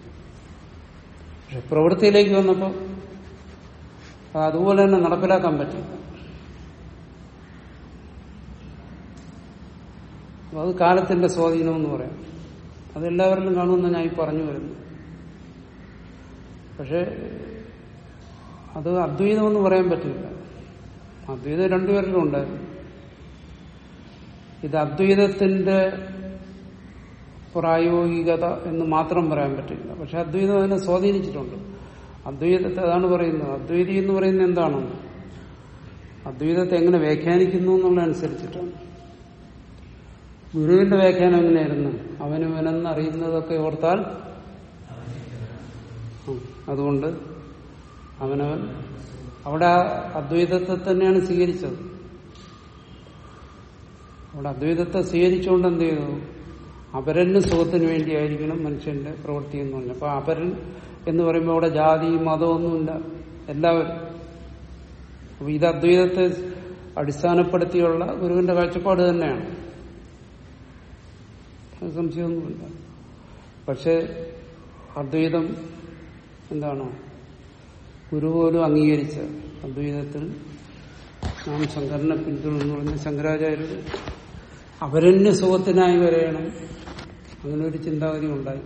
പക്ഷെ പ്രവൃത്തിയിലേക്ക് വന്നപ്പോൾ അതുപോലെ തന്നെ നടപ്പിലാക്കാൻ പറ്റില്ല അപ്പൊ അത് കാലത്തിന്റെ സ്വാധീനം എന്ന് പറയാം അതെല്ലാവരിലും കാണുമെന്ന് ഞാൻ ഈ പറഞ്ഞു വരുന്നു പക്ഷെ അത് അദ്വൈതമെന്ന് പറയാൻ പറ്റില്ല അദ്വൈതം രണ്ടുപേരിലും ഉണ്ടായിരുന്നു ഇത് അദ്വൈതത്തിന്റെ പ്രായോഗികത എന്ന് മാത്രം പറയാൻ പറ്റില്ല പക്ഷെ അദ്വൈതം അതിനെ സ്വാധീനിച്ചിട്ടുണ്ട് അദ്വൈതത്തെ അതാണ് പറയുന്നത് അദ്വൈതി എന്ന് പറയുന്നത് എന്താണ് അദ്വൈതത്തെ എങ്ങനെ വ്യാഖ്യാനിക്കുന്നു എന്നുള്ളതനുസരിച്ചിട്ടാണ് ഗുരുവിന്റെ വ്യാഖ്യാനം എങ്ങനെയായിരുന്നു അവനവനെന്ന് അറിയുന്നതൊക്കെ ഓർത്താൽ ഉം. അതുകൊണ്ട് അവനവൻ അവിടെ ആ അദ്വൈതത്തെ തന്നെയാണ് സ്വീകരിച്ചത് അവിടെ അദ്വൈതത്തെ സ്വീകരിച്ചുകൊണ്ട് എന്ത് ചെയ്തു അപരന് സുഖത്തിന് വേണ്ടിയായിരിക്കണം മനുഷ്യന്റെ പ്രവൃത്തി എന്ന് പറഞ്ഞു അപ്പൊ അപരൻ എന്ന് പറയുമ്പോൾ അവിടെ ജാതി മതമൊന്നുമില്ല എല്ലാവരും അപ്പൊ ഇത് അദ്വൈതത്തെ അടിസ്ഥാനപ്പെടുത്തിയുള്ള ഗുരുവിന്റെ കാഴ്ചപ്പാട് തന്നെയാണ് അത് സംശയമൊന്നുമില്ല പക്ഷെ അദ്വൈതം എന്താണ് ഗുരു പോലും അംഗീകരിച്ച അദ്വൈതത്തിൽ നാം ശങ്കരനെ പിന്തുടർന്നു പറഞ്ഞ ശങ്കരാചാര്യർ അവരന്യ സുഖത്തിനായി വരെയണം അങ്ങനെ ഒരു ചിന്താഗതി ഉണ്ടായി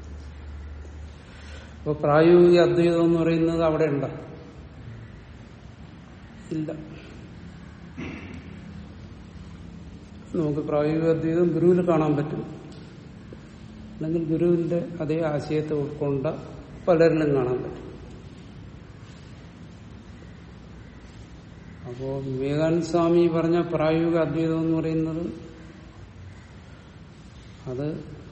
അപ്പൊ പ്രായോഗിക അദ്വൈതം എന്ന് പറയുന്നത് അവിടെ ഉണ്ടോ ഇല്ല നമുക്ക് പ്രായോഗിക അദ്വൈതം ഗുരുവിൽ കാണാൻ പറ്റും അല്ലെങ്കിൽ ഗുരുവിന്റെ അതേ ആശയത്തെ ഉൾക്കൊണ്ട പലരിലും കാണാൻ പറ്റും അപ്പോ വിവേകാനന്ദ സ്വാമി പറഞ്ഞ പ്രായോഗിക അദ്വൈതം എന്ന് പറയുന്നത് അത്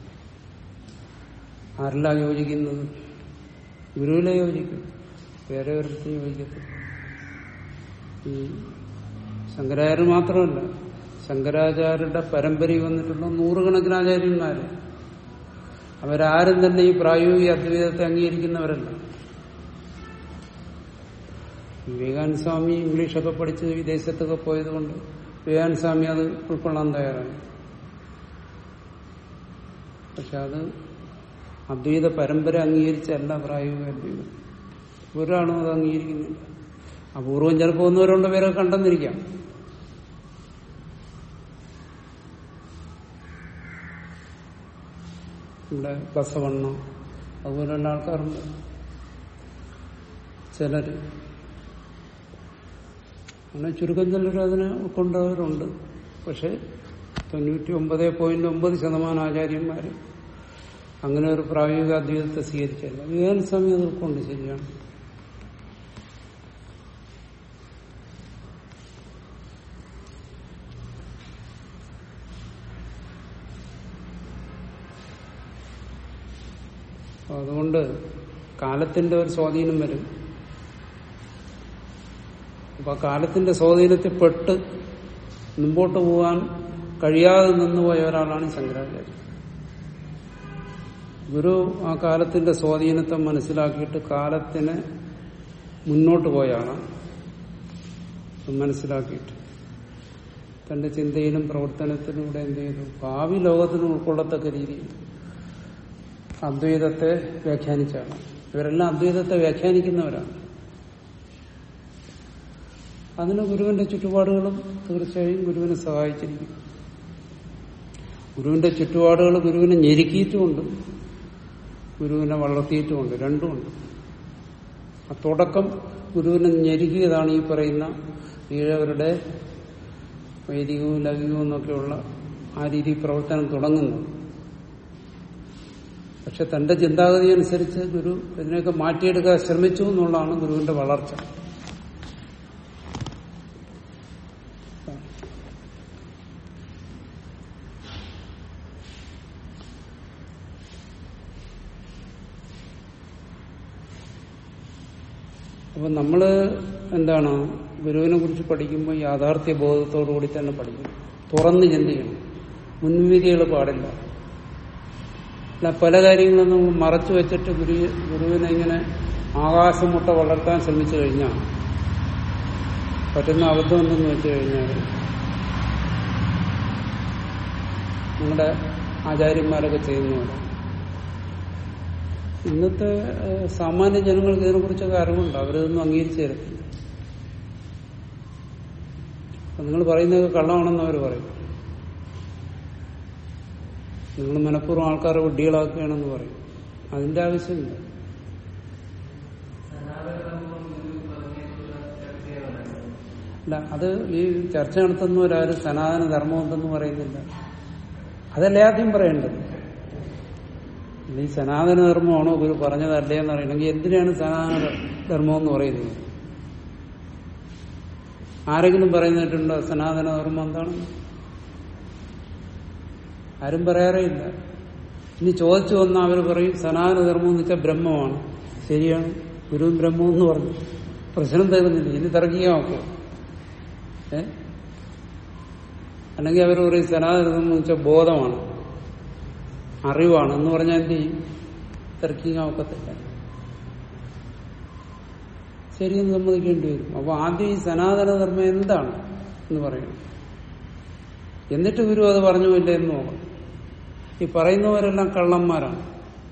ആരില യോജിക്കുന്നത് ഗുരുവിലെ യോജിക്കും വേറെ ഒരിടത്തും യോജിക്കത്തില്ല ഈ ശങ്കരാചാര്യ മാത്രമല്ല ശങ്കരാചാര്യരുടെ പരമ്പരയിൽ വന്നിട്ടുള്ള നൂറുകണക്കിന് ആചാര്യന്മാര് അവരാരും തന്നെ ഈ പ്രായോഗിക അദ്വൈതത്തെ അംഗീകരിക്കുന്നവരല്ല വിവേകാനന്ദ സ്വാമി ഇംഗ്ലീഷൊക്കെ പഠിച്ച് വിദേശത്തൊക്കെ പോയതുകൊണ്ട് വിവേകാനന്ദ സ്വാമി അത് ഉൾക്കൊള്ളാൻ തയ്യാറായി പക്ഷെ അത് അദ്വൈത പരമ്പര അംഗീകരിച്ചല്ല പ്രായോഗിക അദ്വൈതം ഒരാളും അത് അംഗീകരിക്കുന്നില്ല അപൂർവം ചിലപ്പോൾ ഒന്നോ രണ്ടോ പേരെ കണ്ടെന്നിരിക്കാം ഇവിടെ ബസവണ്ണ അതുപോലെയുള്ള ആൾക്കാരുണ്ട് ചിലര് അങ്ങനെ ചുരുക്കം ചിലർ അതിനെ ഉൾക്കൊണ്ടവരുണ്ട് പക്ഷെ തൊണ്ണൂറ്റി ഒമ്പത് പോയിന്റ് ഒമ്പത് ശതമാനം ആചാര്യന്മാർ അങ്ങനെ ഒരു പ്രായോഗിക അദ്വൈതത്തെ സ്വീകരിച്ചില്ല വിവേകാനന്ദ സ്വാമി അത് ഉൾക്കൊണ്ട് ശരിയാണ് അപ്പൊ അതുകൊണ്ട് കാലത്തിന്റെ ഒരു സ്വാധീനം വരും അപ്പൊ ആ കാലത്തിന്റെ സ്വാധീനത്തിൽ പെട്ട് മുമ്പോട്ട് പോകാൻ കഴിയാതെ നിന്നുപോയ ഒരാളാണ് ശങ്കരാചാര്യൻ ഗുരു ആ കാലത്തിന്റെ സ്വാധീനത്തെ മനസ്സിലാക്കിയിട്ട് കാലത്തിന് മുന്നോട്ട് പോയാണ് മനസ്സിലാക്കിയിട്ട് തന്റെ ചിന്തയിലും പ്രവർത്തനത്തിലൂടെ എന്ത് ചെയ്തു ഭാവി ലോകത്തിന് ഉൾക്കൊള്ളത്തക്ക രീതിയിൽ അദ്വൈതത്തെ വ്യാഖ്യാനിച്ചാണ് ഇവരെല്ലാം അദ്വൈതത്തെ വ്യാഖ്യാനിക്കുന്നവരാണ് അതിന് ഗുരുവിന്റെ ചുറ്റുപാടുകളും തീർച്ചയായും ഗുരുവിനെ സഹായിച്ചിരിക്കും ഗുരുവിന്റെ ചുറ്റുപാടുകൾ ഗുരുവിനെ ഞെരുക്കിയിട്ടുമുണ്ട് ഗുരുവിനെ വളർത്തിയിട്ടുമുണ്ട് രണ്ടുമുണ്ട് ആ തുടക്കം ഗുരുവിനെ ഞെരുക്കിയതാണ് ഈ പറയുന്ന ഈഴവരുടെ വൈദികവും ലൗകികവും എന്നൊക്കെയുള്ള ആ രീതി പ്രവർത്തനം തുടങ്ങുന്നത് പക്ഷെ തന്റെ ചിന്താഗതി അനുസരിച്ച് ഗുരു ഇതിനെയൊക്കെ മാറ്റിയെടുക്കാൻ ശ്രമിച്ചു എന്നുള്ളതാണ് ഗുരുവിന്റെ വളർച്ച അപ്പൊ നമ്മള് എന്താണ് ഗുരുവിനെ കുറിച്ച് പഠിക്കുമ്പോൾ യാഥാർത്ഥ്യ ബോധത്തോടു കൂടി തന്നെ പഠിക്കണം തുറന്ന് ചിന്തിക്കണം മുൻവിധികൾ പാടില്ല അല്ല പല കാര്യങ്ങളും നമ്മൾ മറച്ചു വെച്ചിട്ട് ഗുരു ഗുരുവിനെ ഇങ്ങനെ ആകാശം മുട്ട വളർത്താൻ ശ്രമിച്ചു കഴിഞ്ഞാൽ പറ്റുന്ന അബദ്ധം എന്തെന്ന് വെച്ചു കഴിഞ്ഞാൽ നമ്മുടെ ആചാര്യന്മാരൊക്കെ ചെയ്യുന്ന പോലെ ഇന്നത്തെ ഏഹ്, സാമാന്യ ജനങ്ങൾക്ക് ഇതിനെക്കുറിച്ചൊക്കെ അറിവുണ്ട് അവരിതൊന്നും അംഗീകരിച്ചു തരത്തില്ല അപ്പൊ നിങ്ങൾ പറയുന്നതൊക്കെ കള്ളമാണെന്ന് അവർ പറയും നിങ്ങൾ മനഃപൂർവ്വം ആൾക്കാരെ വിഡ്ഢികളാക്കുകയാണെന്ന് പറയും അതിന്റെ ആവശ്യമില്ല അല്ല അത് ഈ ചർച്ച നടത്തുന്നവരാരും സനാതന ധർമ്മം എന്തെന്ന് പറയുന്നില്ല അതല്ലേ ആദ്യം പറയേണ്ടത് ഈ സനാതന ധർമ്മമാണോ ഗുരു പറഞ്ഞതല്ലേ എന്ന് അറിയണമെങ്കിൽ എന്തിനാണ് സനാതന ധർമ്മം എന്ന് പറയുന്നത് ആരെങ്കിലും പറയുന്നിട്ടുണ്ടോ സനാതന ധർമ്മം എന്താണ് ആരും പറയാറേ ഇല്ല ഇനി ചോദിച്ചു വന്നാൽ അവർ പറയും സനാതന ധർമ്മം എന്ന് വെച്ചാൽ ബ്രഹ്മമാണ് ശരിയാണ് ഗുരുവും ബ്രഹ്മം എന്ന് പറഞ്ഞു പ്രശ്നം തീർന്നില്ല ഇനി തർക്കിക്കാൻ നോക്കോ ഏ അല്ലെങ്കിൽ അവർ പറയും സനാതന ധർമ്മം എന്ന് വെച്ചാൽ ബോധമാണ് അറിവാണ് എന്ന് പറഞ്ഞാൽ എന്ത് ചെയ്യും തർക്കിക്കാൻ ഒക്കത്തില്ല ശരിയെന്ന് സമ്മതിക്കേണ്ടി വരും അപ്പൊ ആദ്യം ഈ സനാതന ധർമ്മം എന്താണ് എന്ന് പറയണം എന്നിട്ട് ഗുരു അത് പറഞ്ഞുമില്ല എന്ന് നോക്കണം ഈ പറയുന്നവരെല്ലാം കള്ളന്മാരാണ്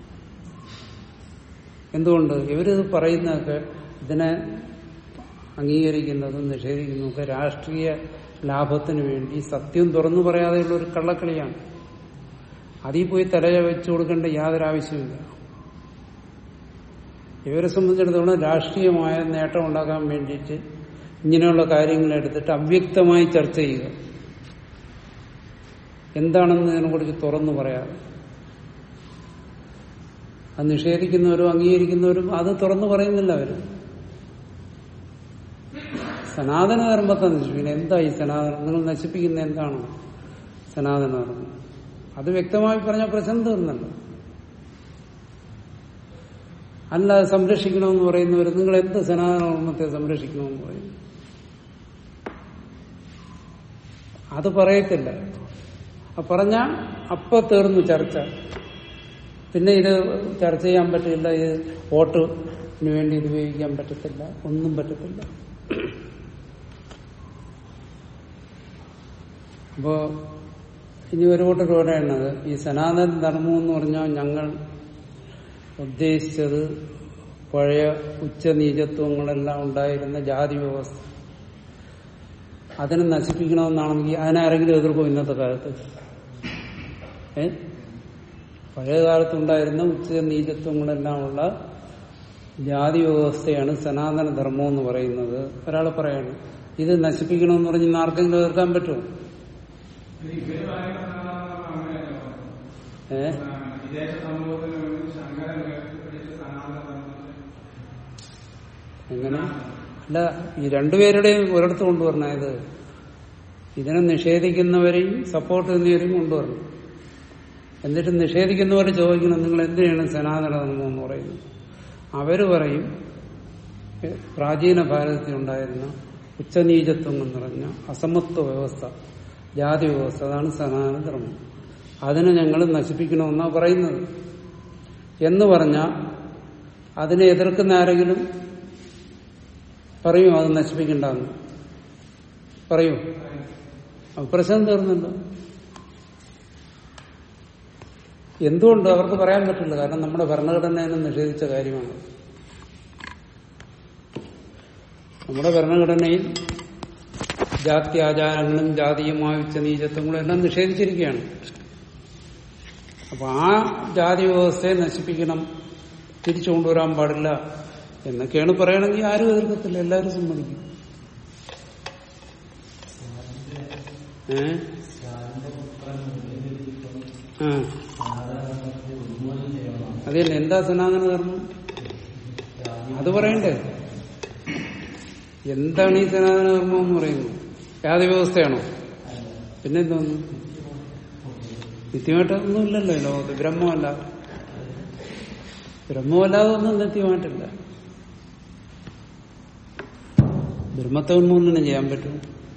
എന്തുകൊണ്ട് ഇവരിത് പറയുന്നതൊക്കെ ഇതിനെ അംഗീകരിക്കുന്നതും നിഷേധിക്കുന്നതൊക്കെ രാഷ്ട്രീയ ലാഭത്തിന് വേണ്ടി സത്യം തുറന്നു പറയാതെയുള്ള ഒരു കള്ളക്കളിയാണ് അതിൽ പോയി തലയ വെച്ചു കൊടുക്കേണ്ട യാതൊരു ആവശ്യമില്ല ഇവരെ സംബന്ധിച്ചിടത്തോളം രാഷ്ട്രീയമായ നേട്ടം ഉണ്ടാക്കാൻ വേണ്ടിയിട്ട് ഇങ്ങനെയുള്ള കാര്യങ്ങൾ എടുത്തിട്ട് അവ്യക്തമായി ചർച്ച ചെയ്യുക എന്താണെന്ന് ഇതിനെക്കുറിച്ച് തുറന്നു പറയാതെ അത് നിഷേധിക്കുന്നവരും അംഗീകരിക്കുന്നവരും അത് തുറന്നു പറയുന്നില്ല അവര് സനാതന ധർമ്മത്തെ നശിപ്പിക്കുന്നത് എന്താ ഈ സനാതനം നിങ്ങൾ നശിപ്പിക്കുന്ന എന്താണ് സനാതന ധർമ്മം അത് വ്യക്തമായി പറഞ്ഞ പ്രശ്നം തീർന്നല്ലോ അല്ല സംരക്ഷിക്കണമെന്ന് പറയുന്നവർ നിങ്ങൾ എന്ത് സനാതന ധർമ്മത്തെ സംരക്ഷിക്കണമെന്ന് പറയുന്നു അത് പറയത്തില്ല ആ പറഞ്ഞ അപ്പൊ തീർന്നു ചർച്ച പിന്നെ ഇത് ചർച്ച ചെയ്യാൻ പറ്റില്ല ഇത് വോട്ടിന് വേണ്ടി ഇത് ഉപയോഗിക്കാൻ പറ്റത്തില്ല ഒന്നും പറ്റത്തില്ല അപ്പോ ഇനി ഒരു കൂട്ടർ പറയുന്നത് ഈ സനാതന ധർമ്മം എന്ന് പറഞ്ഞാൽ ഞങ്ങൾ ഉദ്ദേശിച്ചത് പഴയ ഉച്ചനീചത്വങ്ങളെല്ലാം ഉണ്ടായിരുന്ന ജാതി വ്യവസ്ഥ അതിനെ നശിപ്പിക്കണമെന്നാണെങ്കിൽ അതിനാരെങ്കിലും എതിർക്കും ഇന്നത്തെ കാലത്ത് ഏ പഴയ കാലത്തുണ്ടായിരുന്ന ഉച്ചനീചത്വങ്ങളെല്ലാം ഉള്ള ജാതി വ്യവസ്ഥയാണ് സനാതന ധർമ്മം എന്ന് പറയുന്നത് ഒരാൾ പറയാണ് ഇത് നശിപ്പിക്കണമെന്ന് പറഞ്ഞ് ഇന്ന് ആർക്കെങ്കിലും എതിർക്കാൻ പറ്റുമോ ഏ എങ്ങനെ അല്ല ഈ രണ്ടുപേരുടെയും ഒരിടത്ത് കൊണ്ടുവരണം ഇത് ഇതിനെ നിഷേധിക്കുന്നവരെയും സപ്പോർട്ട് ചെയ്യുന്നവരെയും കൊണ്ടുവരണം എന്നിട്ട് നിഷേധിക്കുന്നവർ ചോദിക്കണം നിങ്ങൾ എന്തിനാണ് സനാതന ധർമ്മം എന്ന് പറയുന്നത് അവര് പറയും എ, പ്രാചീന ഭാരതത്തിലുണ്ടായിരുന്ന ഉച്ചനീചത്വം എന്ന് പറഞ്ഞ അസമത്വ വ്യവസ്ഥ ജാതി വ്യവസ്ഥ അതാണ് സനാതന ധർമ്മം അതിനെ ഞങ്ങൾ നശിപ്പിക്കണമെന്നാ പറയുന്നത് എന്ന് പറഞ്ഞാൽ അതിനെ എതിർക്കുന്ന ആരെങ്കിലും പറയൂ അത് നശിപ്പിക്കണ്ടെന്ന് പറയൂ അപ്പൊ പ്രശ്നം തീർന്നുണ്ടോ എന്തുകൊണ്ട് അവർക്ക് പറയാൻ പറ്റില്ല കാരണം നമ്മുടെ ഭരണഘടന തന്നെ നിഷേധിച്ച കാര്യമാണ് നമ്മുടെ ഭരണഘടനയിൽ ജാതി ആചാരങ്ങളും ജാതീയമായ ഉച്ചനീചത്വങ്ങളും എല്ലാം നിഷേധിച്ചിരിക്കുകയാണ് അപ്പൊ ആ ജാതി വ്യവസ്ഥയെ നശിപ്പിക്കണം തിരിച്ചു കൊണ്ടുവരാൻ പാടില്ല എന്നൊക്കെയാണ് പറയണമെങ്കിൽ ആരും എതിർക്കത്തില്ല എല്ലാവരും സമ്മതിക്കും ഏ ആ അതല്ല എന്താ സനാതന ധർമ്മം അത് പറയണ്ടേ എന്താണ് ഈ സനാതന ധർമ്മം എന്ന് പറയുന്നത് ജാതി വ്യവസ്ഥയാണോ പിന്നെന്തോന്നു നിത്യമായിട്ടൊന്നും ഇല്ലല്ലോ ഈ ലോകത്ത് ബ്രഹ്മമല്ല ബ്രഹ്മമല്ലാതെ ഒന്നും നിത്യമായിട്ടില്ല ബ്രഹ്മത്തെ ഉന്മൂലനം ചെയ്യാൻ പറ്റും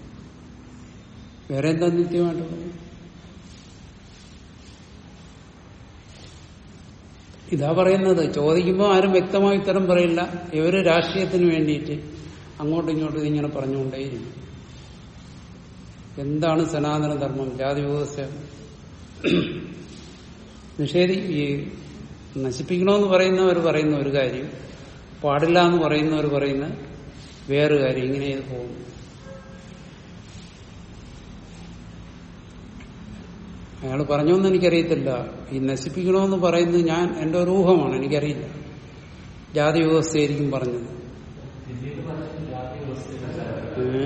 വേറെ എന്താ നിത്യമായിട്ടുള്ളത് ഇതാ പറയുന്നത് ചോദിക്കുമ്പോൾ ആരും വ്യക്തമായി ഉത്തരം പറയില്ല ഇവര് രാഷ്ട്രീയത്തിന് വേണ്ടിയിട്ട് അങ്ങോട്ടും ഇങ്ങോട്ടും ഇങ്ങനെ പറഞ്ഞുകൊണ്ടേയിരിക്കും എന്താണ് സനാതന ധർമ്മം ജാതി വ്യവസ്ഥ നിഷേധി ഈ നശിപ്പിക്കണമെന്ന് പറയുന്നവർ പറയുന്ന ഒരു കാര്യം പാടില്ല എന്ന് പറയുന്നവർ പറയുന്ന വേറൊരു കാര്യം ഇങ്ങനെ ഇത് പോകുന്നു അയാൾ പറഞ്ഞോന്ന് എനിക്കറിയത്തില്ല ഈ നശിപ്പിക്കണമെന്ന് പറയുന്നത് ഞാൻ എന്റെ ഒരു ഊഹമാണ് എനിക്കറിയില്ല ജാതി വ്യവസ്ഥയായിരിക്കും പറഞ്ഞത് ഏ?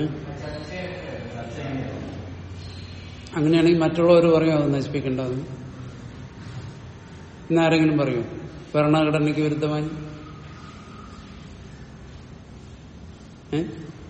അങ്ങനെയാണെങ്കിൽ മറ്റുള്ളവർ പറയും അത് നശിപ്പിക്കേണ്ടതെന്ന് ഇന്നാരെങ്കിലും പറയൂ ഭരണഘടനയ്ക്ക് വിരുദ്ധമായി ഏ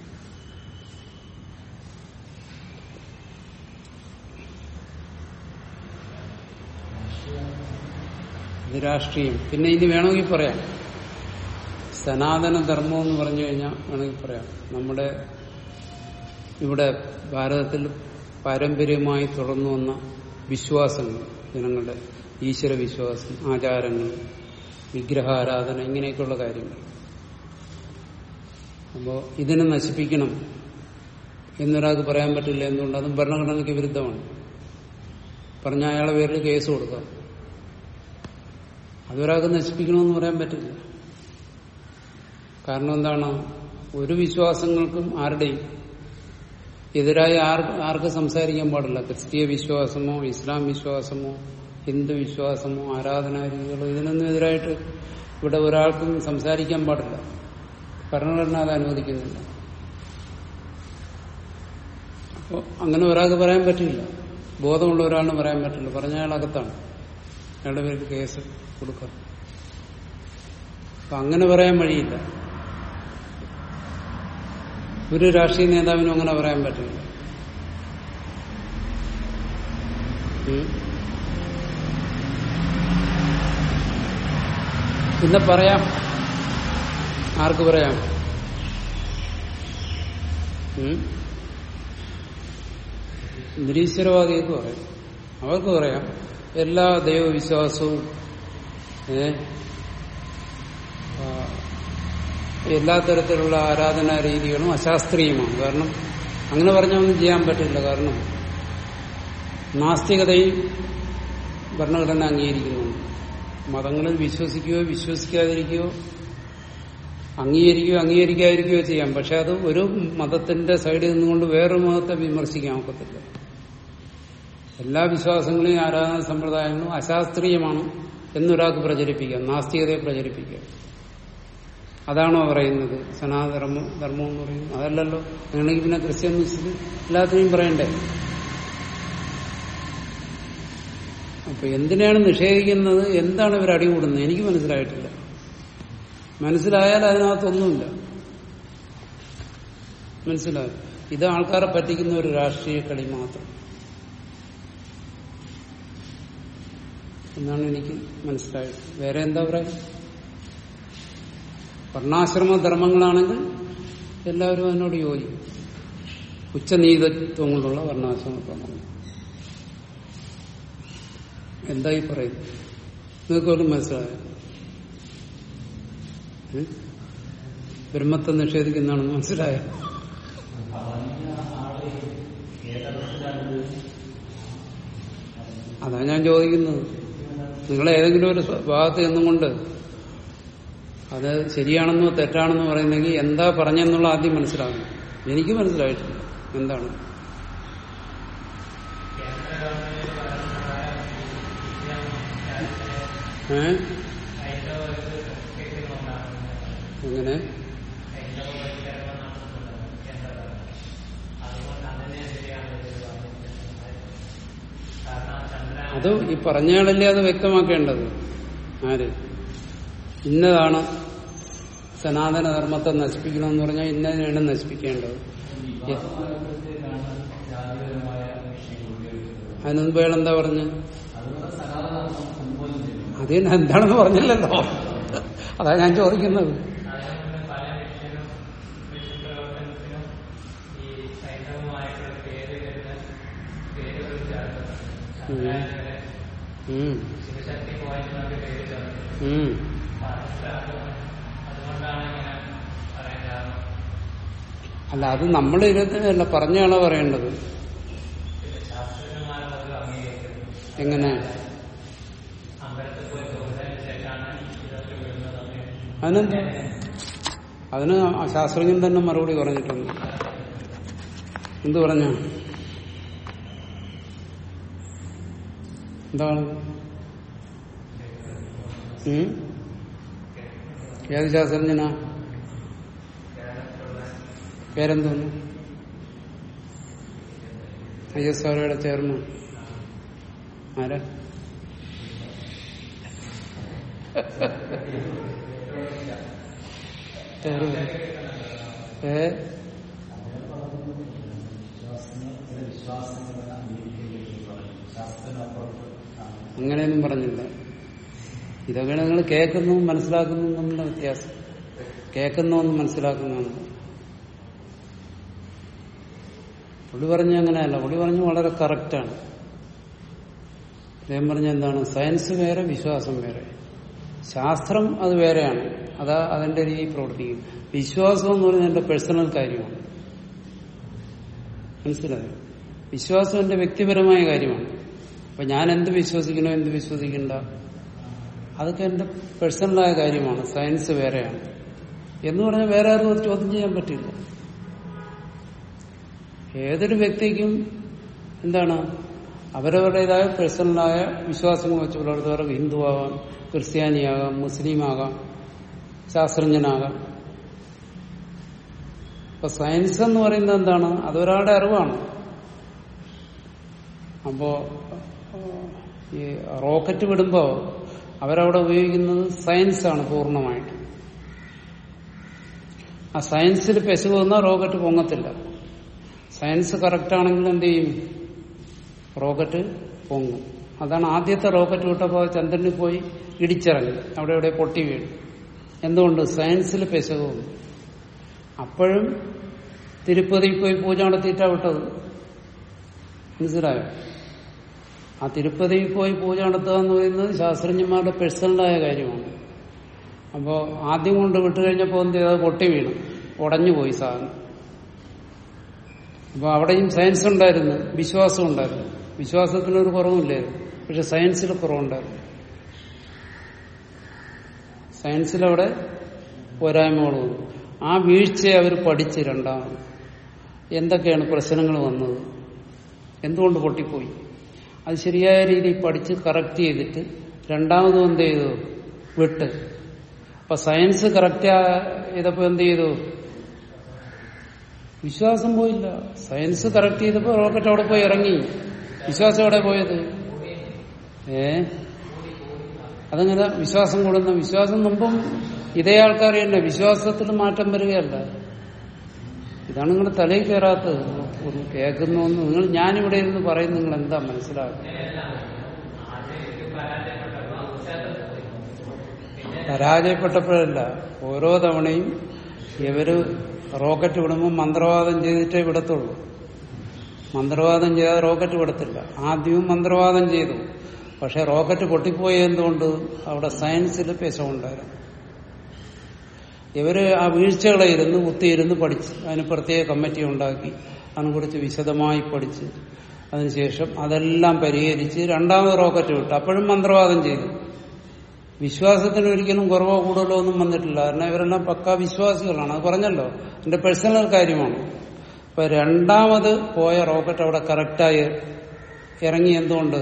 ഇത് രാഷ്ട്രീയം പിന്നെ ഇനി വേണമെങ്കിൽ പറയാം സനാതന ധർമ്മം എന്ന് പറഞ്ഞു കഴിഞ്ഞാൽ വേണമെങ്കിൽ പറയാം നമ്മുടെ ഇവിടെ ഭാരതത്തിൽ പാരമ്പര്യമായി തുടർന്നു വന്ന വിശ്വാസങ്ങൾ ജനങ്ങളുടെ ഈശ്വര വിശ്വാസം ആചാരങ്ങൾ വിഗ്രഹാരാധന ഇങ്ങനെയൊക്കെയുള്ള കാര്യങ്ങൾ അപ്പോൾ ഇതിനെ നശിപ്പിക്കണം എന്നൊരാൾക്ക് പറയാൻ പറ്റില്ല എന്തുകൊണ്ട് അതും ഭരണഘടനയ്ക്ക് വിരുദ്ധമാണ് പറഞ്ഞ അയാളെ പേരിൽ കേസ് കൊടുക്കാം അതൊരാൾക്ക് നശിപ്പിക്കണമെന്ന് പറയാൻ പറ്റില്ല കാരണം എന്താണ് ഒരു വിശ്വാസങ്ങൾക്കും ആരുടെയും എതിരായി ആർ ആർക്ക് സംസാരിക്കാൻ പാടില്ല ക്രിസ്തീയ വിശ്വാസമോ ഇസ്ലാം വിശ്വാസമോ ഹിന്ദു വിശ്വാസമോ ആരാധനാ രീതികളോ ഇതിനൊന്നും എതിരായിട്ട് ഇവിടെ ഒരാൾക്കും സംസാരിക്കാൻ പാടില്ല ഭരണഘടന അത് അനുവദിക്കുന്നില്ല അപ്പോൾ അങ്ങനെ ഒരാൾക്ക് പറയാൻ പറ്റില്ല ബോധമുള്ള ഒരാളിന് പറയാൻ പറ്റില്ല പറഞ്ഞ അയാൾ അകത്താണ് അയാളുടെ പേരിൽ കേസ് കൊടുക്കാം അപ്പൊ അങ്ങനെ പറയാൻ വഴിയില്ല ഒരു രാഷ്ട്രീയ നേതാവിനും അങ്ങനെ പറയാൻ പറ്റില്ല ഉം. പിന്നെ പറയാം ആർക്ക് പറയാം ഉം? നിരീശ്വരവാദികൾക്ക് പറയാം അവർക്ക് പറയാം എല്ലാ ദൈവവിശ്വാസവും ഏ ആ, എല്ലാ തരത്തിലുള്ള ആരാധനാ രീതികളും അശാസ്ത്രീയമാണ് കാരണം അങ്ങനെ പറഞ്ഞാൽ ഒന്നും ചെയ്യാൻ പറ്റില്ല കാരണം നാസ്തികതയും ഭരണഘടന അംഗീകരിക്കുന്നുണ്ട് മതങ്ങളിൽ വിശ്വസിക്കുകയോ വിശ്വസിക്കാതിരിക്കുകയോ അംഗീകരിക്കുകയോ അംഗീകരിക്കാതിരിക്കുകയോ ചെയ്യാം പക്ഷെ അത് ഒരു മതത്തിന്റെ സൈഡിൽ നിന്നുകൊണ്ട് വേറൊരു മതത്തെ വിമർശിക്കാൻ ഒക്കത്തില്ല എല്ലാ വിശ്വാസങ്ങളെയും ആരാധന സമ്പ്രദായങ്ങളും അശാസ്ത്രീയമാണ് എന്നൊരാൾക്ക് പ്രചരിപ്പിക്കാം നാസ്തികതയെ പ്രചരിപ്പിക്കാം അതാണോ പറയുന്നത് സനാതധർമ്മം ധർമ്മം എന്ന് പറയുന്നത് അതല്ലല്ലോ അങ്ങനെയെങ്കിൽ പിന്നെ ക്രിസ്ത്യൻ മുസ്ലിം എല്ലാത്തിനെയും പറയണ്ടേ അപ്പൊ എന്തിനാണ് നിഷേധിക്കുന്നത് എന്താണ് ഇവർ അടികൂടുന്നത് എനിക്ക് മനസ്സിലായിട്ടില്ല മനസ്സിലായാൽ അതിനകത്തൊന്നുമില്ല മനസ്സിലായി ഇത് ആൾക്കാരെ പറ്റിക്കുന്ന ഒരു രാഷ്ട്രീയ കളി മാത്രം എന്നാണ് എനിക്ക് മനസ്സിലായത് വേറെ എന്താ പറയുക വർണ്ണാശ്രമ ധർമ്മങ്ങളാണെങ്കിൽ എല്ലാവരും അതിനോട് യോജിക്കും ഉച്ചനീതത്വം കൊണ്ടുള്ള വർണ്ണാശ്രമ ധർമ്മങ്ങൾ എന്തായി പറയുന്നത് നിങ്ങൾക്ക് പോലും മനസ്സിലായോ ഉം? ബ്രഹ്മത്തെ നിഷേധിക്കുന്നതാണെന്ന് മനസ്സിലായോ അതാ ഞാൻ ചോദിക്കുന്നത് നിങ്ങൾ ഏതെങ്കിലും ഒരു ഭാഗത്ത് നിന്നുകൊണ്ട് അത് ശരിയാണെന്നോ തെറ്റാണെന്നോ പറയുന്നെങ്കിൽ എന്താ പറഞ്ഞെന്നുള്ള ആദ്യം മനസ്സിലാകും എനിക്ക് മനസ്സിലായിട്ടില്ല എന്താണ് ഏ എങ്ങനെ അത് ഈ പറഞ്ഞയാളല്ലേ അത് വ്യക്തമാക്കേണ്ടത് ആര് ഇന്നതാണ് സനാതന ധർമ്മത്തെ നശിപ്പിക്കണമെന്ന് പറഞ്ഞാൽ ഇന്നതിനാണ് നശിപ്പിക്കേണ്ടത് അതിന് മുമ്പ് അയാൾ എന്താ പറഞ്ഞ് അതിന് എന്താണെന്ന് പറഞ്ഞില്ലല്ലോ അതാ ഞാൻ ചോദിക്കുന്നത് ഉം. ഉം. അല്ല അത് നമ്മൾ ഇരുന്നല്ല പറഞ്ഞാണോ പറയേണ്ടത് എങ്ങനെ അതിനെന്താ അതിന് ആ ശാസ്ത്രജ്ഞൻ തന്നെ മറുപടി പറഞ്ഞിട്ടുണ്ട് എന്ത് പറഞ്ഞ എന്താണ് ഉം? ഏത് ശാസ്ത്രജ്ഞനാ പേരെന്തോന്നു ഐ എസ് ആർഒയുടെ ചെയർമാൻ ആരാ ഏ അങ്ങനെയൊന്നും പറഞ്ഞില്ല ഇതൊക്കെ നിങ്ങൾ കേൾക്കുന്നു മനസ്സിലാക്കുന്നു തമ്മിലുള്ള വ്യത്യാസം കേൾക്കുന്നതെന്ന് മനസ്സിലാക്കുന്നതാണ് പുള്ളി പറഞ്ഞ അങ്ങനെയല്ല പുള്ളി പറഞ്ഞു വളരെ കറക്റ്റാണ് അദ്ദേഹം പറഞ്ഞ എന്താണ് സയൻസ് വേറെ വിശ്വാസം വേറെ ശാസ്ത്രം അത് വേറെയാണ് അതാ അതിന്റെ രീതി പ്രവർത്തിക്കും വിശ്വാസം എന്ന് പറയുന്നത് എന്റെ പേഴ്സണൽ കാര്യമാണ് മനസ്സിലായോ വിശ്വാസം എന്റെ വ്യക്തിപരമായ കാര്യമാണ് അപ്പൊ ഞാൻ എന്ത് വിശ്വസിക്കണോ എന്ത് വിശ്വസിക്കണ്ട അതൊക്കെ എന്റെ പേഴ്സണലായ കാര്യമാണ് സയൻസ് വേറെയാണ് എന്ന് പറഞ്ഞാൽ വേറെ ആർക്കും അത് ചോദ്യം ചെയ്യാൻ പറ്റില്ല ഏതൊരു വ്യക്തിക്കും എന്താണ് അവരവരുടേതായ പേഴ്സണലായ വിശ്വാസങ്ങൾ വെച്ച് പുലർത്തുന്നവർക്ക് ഹിന്ദുവാകാം ക്രിസ്ത്യാനിയാകാം മുസ്ലിമാകാം ശാസ്ത്രജ്ഞനാകാം ഇപ്പൊ സയൻസ് എന്ന് പറയുന്നത് എന്താണ് അതൊരാളുടെ അറിവാണ് അപ്പോ ഈ റോക്കറ്റ് വിടുമ്പോ അവരവിടെ ഉപയോഗിക്കുന്നത് സയൻസാണ് പൂർണ്ണമായിട്ട് ആ സയൻസിൽ പെശു വന്നാൽ റോക്കറ്റ് പൊങ്ങത്തില്ല സയൻസ് കറക്റ്റ് ആണെങ്കിൽ എന്ത് ചെയ്യും റോക്കറ്റ് പൊങ്ങും അതാണ് ആദ്യത്തെ റോക്കറ്റ് വിട്ടപ്പോൾ ചന്ദ്രനിൽ പോയി ഇടിച്ചിറങ്ങി അവിടെ എവിടെ പൊട്ടി വീണു എന്തുകൊണ്ട് സയൻസിൽ പെശക് വന്നു അപ്പോഴും തിരുപ്പതിയിൽ പോയി പൂജ നടത്തിയിട്ടാ വിട്ടത് മനസ്സിലായോ ആ തിരുപ്പതിയിൽ പോയി പൂജ നടത്തുക എന്ന് പറയുന്നത് ശാസ്ത്രജ്ഞന്മാരുടെ പേഴ്സണലായ കാര്യമാണ് അപ്പോ ആദ്യം കൊണ്ട് വിട്ടു കഴിഞ്ഞപ്പോൾ എന്ത് ചെയ്തത് പൊട്ടി വീണു ഉടഞ്ഞു പോയി സാധനം അപ്പൊ അവിടെയും സയൻസ് ഉണ്ടായിരുന്നു വിശ്വാസം ഉണ്ടായിരുന്നു വിശ്വാസത്തിനൊരു കുറവുമില്ലായിരുന്നു പക്ഷെ സയൻസിൽ കുറവുണ്ടായിരുന്നു സയൻസിലവിടെ പോരായ്മകൾ വന്നു ആ വീഴ്ചയെ അവർ പഠിച്ച് രണ്ടാമത് എന്തൊക്കെയാണ് പ്രശ്നങ്ങൾ വന്നത് എന്തുകൊണ്ട് പൊട്ടിപ്പോയി അത് ശരിയായ രീതിയിൽ പഠിച്ച് കറക്റ്റ് ചെയ്തിട്ട് രണ്ടാമതും എന്ത് ചെയ്തു വിട്ട് അപ്പൊ സയൻസ് കറക്റ്റ് ചെയ്തപ്പോ എന്ത് ചെയ്തു വിശ്വാസം പോയില്ല സയൻസ് കറക്റ്റ് ചെയ്തപ്പോ റോക്കറ്റ് അവിടെ പോയി ഇറങ്ങി വിശ്വാസം എവിടെ പോയത് ഏ അതങ്ങനെ വിശ്വാസം കൂടുന്ന വിശ്വാസം മുമ്പും ഇതേ ആൾക്കാർ തന്നെ വിശ്വാസത്തിൽ മാറ്റം വരികയല്ല ഇതാണ് നിങ്ങളുടെ തലയിൽ കയറാത്തത് ഒന്ന് കേൾക്കുന്നു നിങ്ങൾ ഞാനിവിടെ ഇരുന്ന് പറയും നിങ്ങൾ എന്താ മനസ്സിലാക്കുക പരാജയപ്പെട്ടപ്പോഴല്ല ഓരോ തവണയും ഇവര് റോക്കറ്റ് വിടുമ്പോൾ മന്ത്രവാദം ചെയ്തിട്ടേ വിടത്തുള്ളൂ മന്ത്രവാദം ചെയ്താൽ റോക്കറ്റ് വിടത്തില്ല ആദ്യവും മന്ത്രവാദം ചെയ്തു പക്ഷെ റോക്കറ്റ് പൊട്ടിപ്പോയി എന്തുകൊണ്ട് അവിടെ സയൻസിൽ പെശമുണ്ടായിരുന്നു ഇവര് ആ വീഴ്ചകളെ ഇരുന്ന് കുത്തിയിരുന്ന് പഠിച്ച് അതിന് പ്രത്യേക കമ്മിറ്റി ഉണ്ടാക്കി അതിനെക്കുറിച്ച് വിശദമായി പഠിച്ച് അതിനുശേഷം അതെല്ലാം പരിഹരിച്ച് രണ്ടാമത് റോക്കറ്റ് വിട്ടു അപ്പോഴും മന്ത്രവാദം ചെയ്തു വിശ്വാസത്തിന് ഒരിക്കലും കുറവോ കൂടുതലോ ഒന്നും വന്നിട്ടില്ല കാരണം ഇവരെല്ലാം പക്കാ വിശ്വാസികളാണ് അത് പറഞ്ഞല്ലോ എന്റെ പേഴ്സണൽ കാര്യമാണ് ഇപ്പൊ രണ്ടാമത് പോയ റോക്കറ്റ് അവിടെ കറക്റ്റായി ഇറങ്ങി എന്തുകൊണ്ട്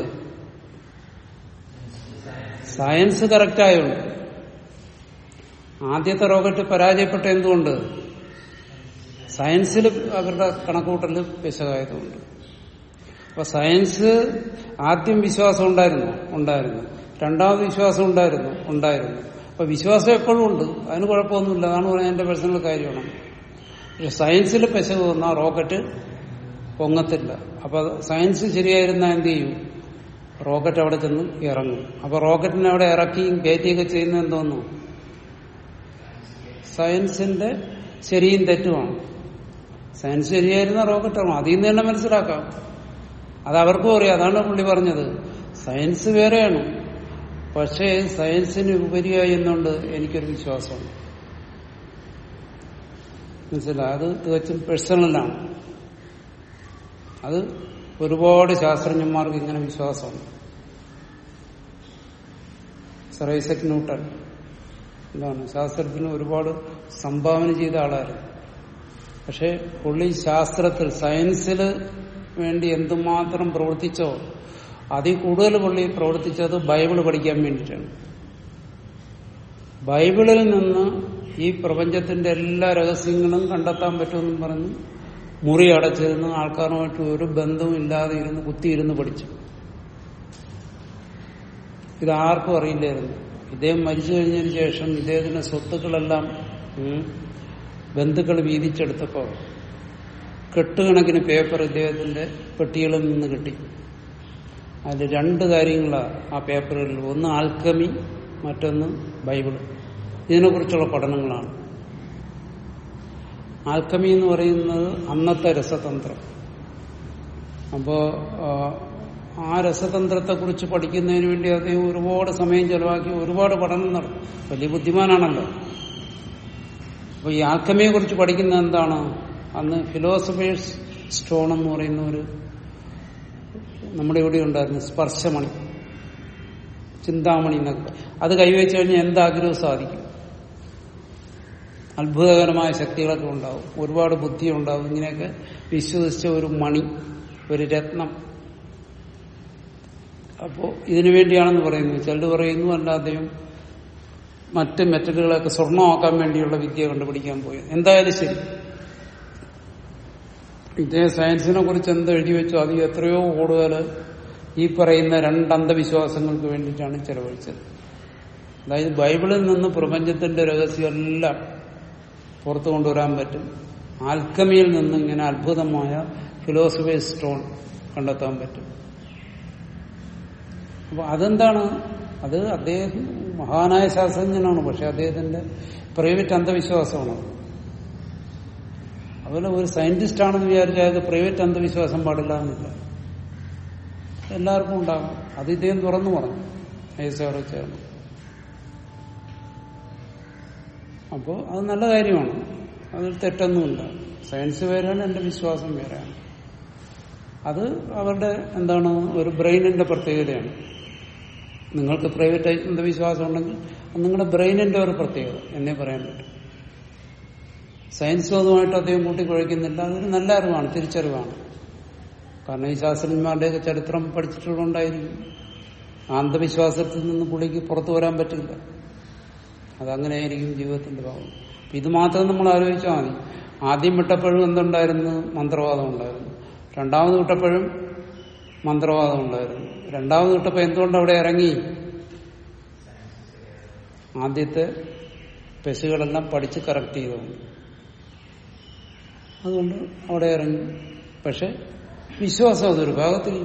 സയൻസ് കറക്റ്റായുണ്ട് ആദ്യത്തെ റോക്കറ്റ് പരാജയപ്പെട്ട എന്തുകൊണ്ട് സയൻസിൽ അവരുടെ കണക്കൂട്ടൽ പിശകായതുകൊണ്ട് അപ്പൊ സയൻസ് ആദ്യം വിശ്വാസം ഉണ്ടായിരുന്നു ഉണ്ടായിരുന്നു രണ്ടാമത് വിശ്വാസം ഉണ്ടായിരുന്നു ഉണ്ടായിരുന്നു അപ്പൊ വിശ്വാസം എപ്പോഴും ഉണ്ട് അതിന് കുഴപ്പമൊന്നുമില്ല അതാണ് പറഞ്ഞ എന്റെ പേഴ്സണൽ കാര്യമാണ് പക്ഷെ സയൻസിൽ പെശക് വന്നാൽ റോക്കറ്റ് പൊങ്ങത്തില്ല അപ്പൊ സയൻസ് ശരിയായിരുന്ന എന്ത് ചെയ്യും റോക്കറ്റ് അവിടെ ചെന്ന് ഇറങ്ങും അപ്പൊ റോക്കറ്റിനെ അവിടെ ഇറക്കിയും കയറ്റിയൊക്കെ ചെയ്യുന്നത് എന്തോന്നു സയൻസിന്റെ ശരിയും തെറ്റുമാണ് സയൻസ് ശരിയായിരുന്ന റോക്കറ്റ് ഇറങ്ങും അതിൽ നിന്ന് തന്നെ മനസ്സിലാക്കാം അത് അവർക്കും അറിയാം അതാണ് പുള്ളി പറഞ്ഞത് സയൻസ് വേറെയാണ് പക്ഷേ സയൻസിന് ഉപരിയായി എന്നുകൊണ്ട് എനിക്കൊരു വിശ്വാസമുണ്ട് മനസ്സിലായി അത് തികച്ചും പേഴ്സണലാണ് അത് ഒരുപാട് ശാസ്ത്രജ്ഞന്മാർക്ക് ഇങ്ങനെ വിശ്വാസമുണ്ട് സർ ഐസക് ന്യൂട്ടൺ എന്താണ് ശാസ്ത്രത്തിന് ഒരുപാട് സംഭാവന ചെയ്ത ആളായിരുന്നു പക്ഷെ പുള്ളി ശാസ്ത്രത്തിൽ സയൻസിൽ വേണ്ടി എന്തുമാത്രം പ്രവർത്തിച്ചോ അതിൽ കൂടുതൽ പുള്ളി പ്രവർത്തിച്ചത് ബൈബിള് പഠിക്കാൻ വേണ്ടിയിട്ടാണ് ബൈബിളിൽ നിന്ന് ഈ പ്രപഞ്ചത്തിന്റെ എല്ലാ രഹസ്യങ്ങളും കണ്ടെത്താൻ പറ്റുമെന്നും പറഞ്ഞ് മുറി അടച്ചിരുന്ന് ആൾക്കാരുമായിട്ട് ഒരു ബന്ധവും ഇല്ലാതെ ഇരുന്ന് കുത്തിയിരുന്ന് പഠിച്ചു ഇത് ആർക്കും അറിയില്ലായിരുന്നു ഇദ്ദേഹം മരിച്ചു കഴിഞ്ഞതിന് ശേഷം ഇദ്ദേഹത്തിന്റെ സ്വത്തുക്കളെല്ലാം ഉം, ബന്ധുക്കൾ വീതിച്ചെടുത്തപ്പോൾ കെട്ടുകണക്കിന് പേപ്പർ ഇദ്ദേഹത്തിന്റെ പെട്ടികളിൽ നിന്ന് കിട്ടി അതിൽ രണ്ട് കാര്യങ്ങളാണ് ആ പേപ്പറുകളിൽ ഒന്ന് ആൽക്കമി മറ്റൊന്ന് ബൈബിള് ഇതിനെക്കുറിച്ചുള്ള പഠനങ്ങളാണ് ആൽക്കമി എന്ന് പറയുന്നത് അന്നത്തെ രസതന്ത്രം അപ്പോ ആ, ആ രസതന്ത്രത്തെക്കുറിച്ച് പഠിക്കുന്നതിന് വേണ്ടി അദ്ദേഹം ഒരുപാട് സമയം ചെലവാക്കി ഒരുപാട് പഠനം നടത്തും വലിയ ബുദ്ധിമാനാണല്ലോ അപ്പൊ ഈ ആൽക്കമിയെ കുറിച്ച് പഠിക്കുന്നത് എന്താണ് അന്ന് ഫിലോസഫേഴ്സ് സ്റ്റോൺ എന്ന് പറയുന്ന ഒരു നമ്മുടെ ഇവിടെ ഉണ്ടായിരുന്നു സ്പർശമണി ചിന്താമണി എന്നൊക്കെ അത് കൈവച്ചു കഴിഞ്ഞാൽ എന്താഗ്രഹവും സാധിക്കും അത്ഭുതകരമായ ശക്തികളൊക്കെ ഉണ്ടാവും ഒരുപാട് ബുദ്ധി ഉണ്ടാവും ഇങ്ങനെയൊക്കെ വിശ്വസിച്ച ഒരു മണി ഒരു രത്നം അപ്പോ ഇതിനു വേണ്ടിയാണെന്ന് പറയുന്നു ചിലർ പറയുന്നു അല്ലാതെയും മറ്റ് മെറ്റലുകളൊക്കെ സ്വർണ്ണമാക്കാൻ വേണ്ടിയുള്ള വിദ്യ കണ്ടുപിടിക്കാൻ പോയി എന്തായാലും ശരി ഇദ്ദേഹം സയൻസിനെ കുറിച്ച് എന്ത് എഴുതി വെച്ചോ അത് എത്രയോ കൂടുതൽ ഈ പറയുന്ന രണ്ട് അന്ധവിശ്വാസങ്ങൾക്ക് വേണ്ടിയിട്ടാണ് ചെലവഴിച്ചത് അതായത് ബൈബിളിൽ നിന്ന് പ്രപഞ്ചത്തിന്റെ രഹസ്യമെല്ലാം പുറത്തു കൊണ്ടുവരാൻ പറ്റും ആൽക്കമിയിൽ നിന്ന് ഇങ്ങനെ അത്ഭുതമായ ഫിലോസഫി സ്റ്റോൺ കണ്ടെത്താൻ പറ്റും അപ്പൊ അതെന്താണ് അത് അദ്ദേഹം മഹാനായ ശാസ്ത്രജ്ഞനാണ് പക്ഷെ അദ്ദേഹത്തിന്റെ പ്രൈവറ്റ് അന്ധവിശ്വാസമാണ് അതുപോലെ ഒരു സയന്റിസ്റ്റ് ആണെന്ന് വിചാരിച്ചാൽ അയാൾക്ക് പ്രൈവറ്റ് അന്ധവിശ്വാസം പാടില്ല എന്നില്ല എല്ലാവർക്കും ഉണ്ടാകും അത് ഇദ്ദേഹം തുറന്നു പറഞ്ഞു ഐസോടെ ചേർന്ന് അപ്പോ അത് നല്ല കാര്യമാണ് അതിൽ തെറ്റൊന്നുമില്ല സയൻസ് വേറെയാണ് എന്റെ വിശ്വാസം വേറെയാണ് അത് അവരുടെ എന്താണ് ഒരു ബ്രെയിനിന്റെ പ്രത്യേകതയാണ് നിങ്ങൾക്ക് പ്രൈവറ്റ് അന്ധവിശ്വാസം ഉണ്ടെങ്കിൽ അത് നിങ്ങളുടെ ബ്രെയിനിന്റെ ഒരു പ്രത്യേകത എന്നേ പറയാൻ പറ്റും സയൻസും അതുമായിട്ട് അദ്ദേഹം കൂട്ടിക്കുഴയ്ക്കുന്നില്ല അതൊരു നല്ല അറിവാണ് തിരിച്ചറിവാണ് കാരണം ഈ ശാസ്ത്രജ്ഞന്മാരുടെയൊക്കെ ചരിത്രം പഠിച്ചിട്ടുള്ളതുകൊണ്ടായിരിക്കും ആ അന്ധവിശ്വാസത്തിൽ നിന്ന് പുള്ളിക്ക് പുറത്തു വരാൻ പറ്റില്ല അതങ്ങനെയായിരിക്കും ജീവിതത്തിന്റെ ഭാഗം അപ്പൊ ഇത് മാത്രം നമ്മൾ ആലോചിച്ചാൽ മതി ആദ്യം വിട്ടപ്പോഴും എന്തുണ്ടായിരുന്നു മന്ത്രവാദം ഉണ്ടായിരുന്നു രണ്ടാമത് വിട്ടപ്പോഴും മന്ത്രവാദം ഉണ്ടായിരുന്നു രണ്ടാമത് വിട്ടപ്പോൾ എന്തുകൊണ്ട് അവിടെ ഇറങ്ങി ആദ്യത്തെ പെശുകളെല്ലാം പഠിച്ച് കറക്റ്റ് ചെയ്തതാണ് അതുകൊണ്ട് അവിടെ ഇറങ്ങി പക്ഷെ വിശ്വാസം അതൊരു ഭാഗത്തിൽ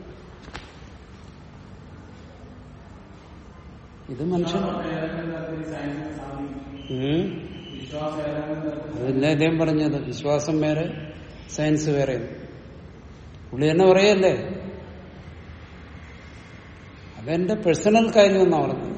ഇത് മനുഷ്യൻ ഉം. അതല്ലേ അദ്ദേഹം പറഞ്ഞത് വിശ്വാസം വേറെ സയൻസ് വേറെ പുള്ളി തന്നെ പറയല്ലേ അതെന്റെ പേഴ്സണൽ കാര്യമെന്നാ പറഞ്ഞത്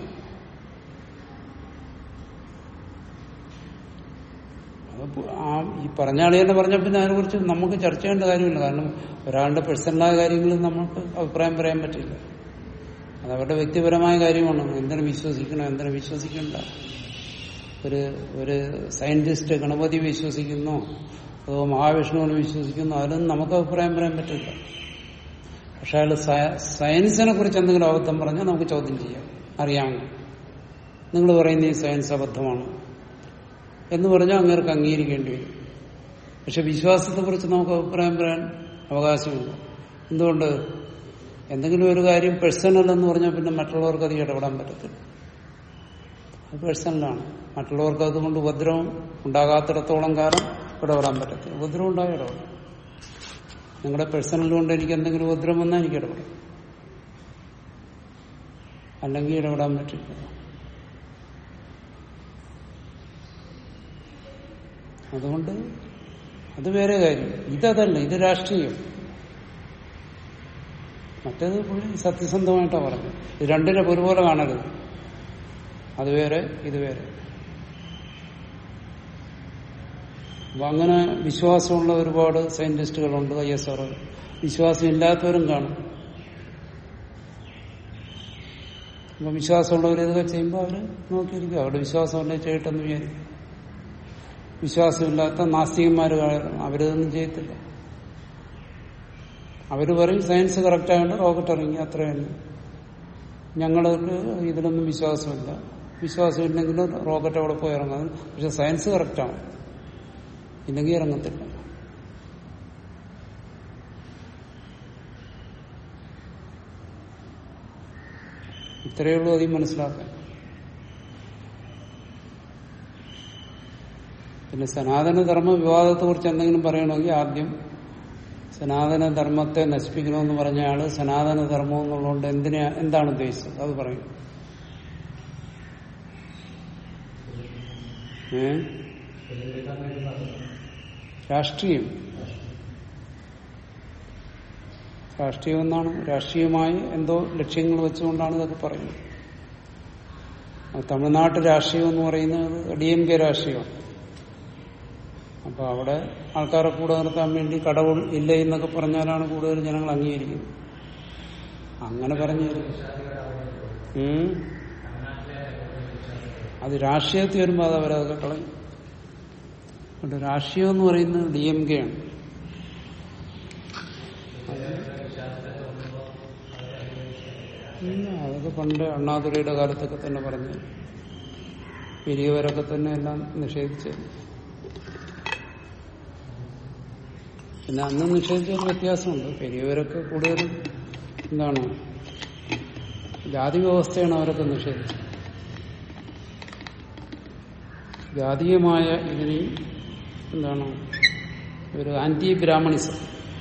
അപ്പൊ ആ ഈ പറഞ്ഞ ആളി തന്നെ പറഞ്ഞ പിന്നെ അതിനെ കുറിച്ച് നമുക്ക് ചർച്ച ചെയ്യേണ്ട കാര്യമില്ല കാരണം ഒരാളുടെ പേഴ്സണലായ കാര്യങ്ങളിൽ നമുക്ക് അഭിപ്രായം പറയാൻ പറ്റില്ല അത് അവരുടെ വ്യക്തിപരമായ കാര്യമാണ് എന്തിനു വിശ്വസിക്കണം എന്തിനു വിശ്വസിക്കണ്ട ഒരു ഒരു സയന്റിസ്റ്റ് ഗണപതി വിശ്വസിക്കുന്നോ അതോ മഹാവിഷ്ണുവിനെ വിശ്വസിക്കുന്നോ അതിലൊന്നും നമുക്ക് അഭിപ്രായം പറയാൻ പറ്റില്ല പക്ഷെ അയാൾ സയൻസിനെ കുറിച്ച് എന്തെങ്കിലും അബദ്ധം പറഞ്ഞാൽ നമുക്ക് ചോദ്യം ചെയ്യാം അറിയാമെങ്കിൽ നിങ്ങൾ പറയുന്ന ഈ സയൻസ് അബദ്ധമാണ് എന്ന് പറഞ്ഞാൽ അങ്ങേർക്ക് അംഗീകരിക്കേണ്ടി വരും പക്ഷെ വിശ്വാസത്തെക്കുറിച്ച് നമുക്ക് അഭിപ്രായം പറയാൻ അവകാശമില്ല എന്തുകൊണ്ട് എന്തെങ്കിലും ഒരു കാര്യം പേഴ്സണൽ എന്ന് പറഞ്ഞാൽ പിന്നെ മറ്റുള്ളവർക്ക് അത് ഇടപെടാൻ പറ്റത്തില്ല അത് പേഴ്സണലാണ് മറ്റുള്ളവർക്ക് അതുകൊണ്ട് ഉപദ്രവം ഉണ്ടാകാത്തിടത്തോളം കാലം ഇടപെടാൻ പറ്റത്തില്ല ഉപദ്രവം ഉണ്ടായ ഇടപെടാം നിങ്ങളുടെ പേഴ്സണൽ കൊണ്ട് എനിക്ക് എന്തെങ്കിലും ഉപദ്രവം വന്നാൽ എനിക്ക് ഇടപെടാം അല്ലെങ്കിൽ ഇടപെടാൻ പറ്റില്ല അതുകൊണ്ട് അത് വേറെ കാര്യം ഇതല്ല ഇത് രാഷ്ട്രീയം മറ്റേത് പുള്ളി സത്യസന്ധമായിട്ടാണ് പറഞ്ഞത് ഇത് രണ്ടിനെ ഒരുപോലെ കാണരുത് അത് വേറെ ഇത് വേറെ അപ്പൊ അങ്ങനെ വിശ്വാസമുള്ള ഒരുപാട് സയന്റിസ്റ്റുകളുണ്ട് ഐ എസ് ആർ വിശ്വാസം ഇല്ലാത്തവരും കാണും അപ്പൊ വിശ്വാസമുള്ളവർ ഇതൊക്കെ ചെയ്യുമ്പോൾ അവര് നോക്കിയിരിക്കും അവരുടെ വിശ്വാസമല്ലേ ചെയ്യട്ടെന്ന് വിചാരിക്കും വിശ്വാസമില്ലാത്ത നാസ്തികന്മാർ അവരിതൊന്നും ചെയ്യത്തില്ല അവര് പറയും സയൻസ് കറക്റ്റ് ആയതുകൊണ്ട് റോക്കറ്റ് ഇറങ്ങി അത്ര തന്നെ ഞങ്ങൾക്ക് ഇതിലൊന്നും വിശ്വാസമില്ല വിശ്വാസമില്ലെങ്കിൽ റോക്കറ്റ് അവിടെ പോയി ഇറങ്ങാം പക്ഷെ സയൻസ് കറക്റ്റാണ് ഇല്ലെങ്കിൽ ഇറങ്ങത്തില്ല ഇത്രയേ ഉള്ളൂ അധികം മനസ്സിലാക്കാൻ പിന്നെ സനാതനധർമ്മ വിവാദത്തെ കുറിച്ച് എന്തെങ്കിലും പറയണമെങ്കിൽ ആദ്യം സനാതനധർമ്മത്തെ നശിപ്പിക്കണമെന്ന് പറഞ്ഞ ആള് സനാതനധർമ്മം എന്നുള്ളതുകൊണ്ട് എന്തിനാ എന്താണ് ഉദ്ദേശിച്ചത് അത് പറയും ഏ രാഷ്ട്രീയം രാഷ്ട്രീയം എന്നാണ് രാഷ്ട്രീയമായി എന്തോ ലക്ഷ്യങ്ങൾ വെച്ചുകൊണ്ടാണ് ഇതൊക്കെ പറയുന്നത് ആ തമിഴ്നാട്ട് രാഷ്ട്രീയം എന്ന് പറയുന്നത് ഡി എം കെ രാഷ്ട്രീയമാണ് അപ്പൊ അവിടെ ആൾക്കാരെ കൂടെ നിർത്താൻ വേണ്ടി കടവുൾ ഇല്ല എന്നൊക്കെ പറഞ്ഞാലാണ് കൂടുതൽ ജനങ്ങൾ അംഗീകരിക്കുന്നത് അങ്ങനെ പറഞ്ഞു തരും. ഉം. അത് രാഷ്ട്രീയത്തിൽ വരുമ്പോൾ അത് അവരതൊക്കെ കളയും അതുകൊണ്ട് രാഷ്ട്രീയം എന്ന് പറയുന്നത് ഡി എം കെ ആണ് ഇല്ല, അതൊക്കെ പണ്ട് അണ്ണാതുരയുടെ കാലത്തൊക്കെ തന്നെ പറഞ്ഞു പെരിയവരൊക്കെ തന്നെ എല്ലാം നിഷേധിച്ചത് പിന്നെ അന്ന് നിഷേധിച്ചൊരു വ്യത്യാസമുണ്ട് പെരിയവരൊക്കെ കൂടുതലും എന്താണ് ജാതി വ്യവസ്ഥയാണ് അവരൊക്കെ നിഷേധിച്ചത് ജാതീയമായ ഇതിന് എന്താണ് ഒരു ആന്റി ബ്രാഹ്മണിസം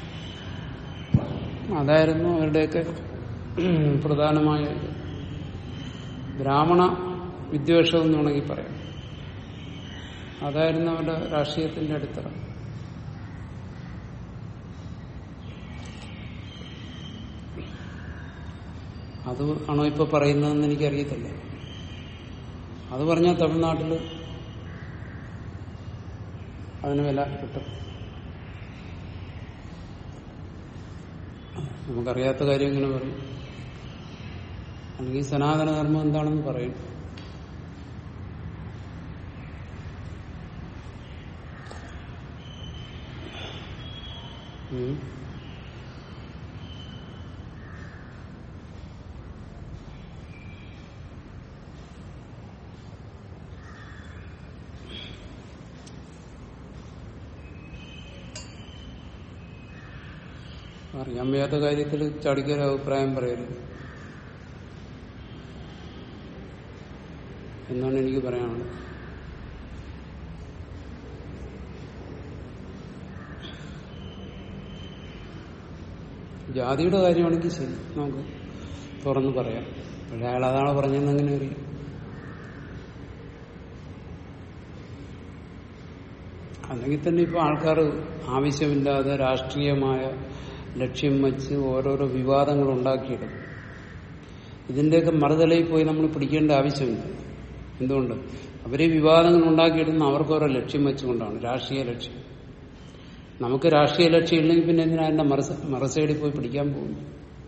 അതായിരുന്നു അവരുടെയൊക്കെ പ്രധാനമായ ഇത്. ബ്രാഹ്മണ വിദ്വേഷം എന്ന് വേണമെങ്കിൽ പറയാം അതായിരുന്നു അവരുടെ രാഷ്ട്രീയത്തിന്റെ അടിത്തറ അത് ആണോ ഇപ്പൊ പറയുന്നതെന്ന് എനിക്കറിയത്തില്ല അത് പറഞ്ഞാൽ തമിഴ്നാട്ടില് അതിന് വില കിട്ടും നമുക്കറിയാത്ത കാര്യം ഇങ്ങനെ പറയും അല്ലെങ്കിൽ സനാതനധർമ്മം എന്താണെന്ന് പറയും ഉം. അറിയാൻ വയ്യാത്ത കാര്യത്തിൽ ചടിക്കൊരു അഭിപ്രായം പറയരുത് എന്നാണ് എനിക്ക് പറയാനുള്ളത് ജാതിയുടെ കാര്യമാണെങ്കിൽ ശരി നമുക്ക് തുറന്ന് പറയാം പക്ഷെ അയാൾ അതാണ് പറഞ്ഞതെന്ന് എങ്ങനെ അറിയാം അല്ലെങ്കിൽ തന്നെ ഇപ്പൊ ആൾക്കാർ ആവശ്യമില്ലാതെ രാഷ്ട്രീയമായ ലക്ഷ്യം വെച്ച് ഓരോരോ വിവാദങ്ങൾ ഉണ്ടാക്കിയിടും ഇതിന്റെയൊക്കെ മറുതലയിൽ പോയി നമ്മൾ പിടിക്കേണ്ട ആവശ്യമില്ല എന്തുകൊണ്ട് അവര് ഈ വിവാദങ്ങൾ ഉണ്ടാക്കിയിടുന്ന അവർക്ക് ഓരോ ലക്ഷ്യം വെച്ചുകൊണ്ടാണ് രാഷ്ട്രീയ ലക്ഷ്യം നമുക്ക് രാഷ്ട്രീയ ലക്ഷ്യം ഇല്ലെങ്കിൽ പിന്നെ എന്തിനാ എന്റെ മറസൈഡിൽ പോയി പിടിക്കാൻ പോകുന്നു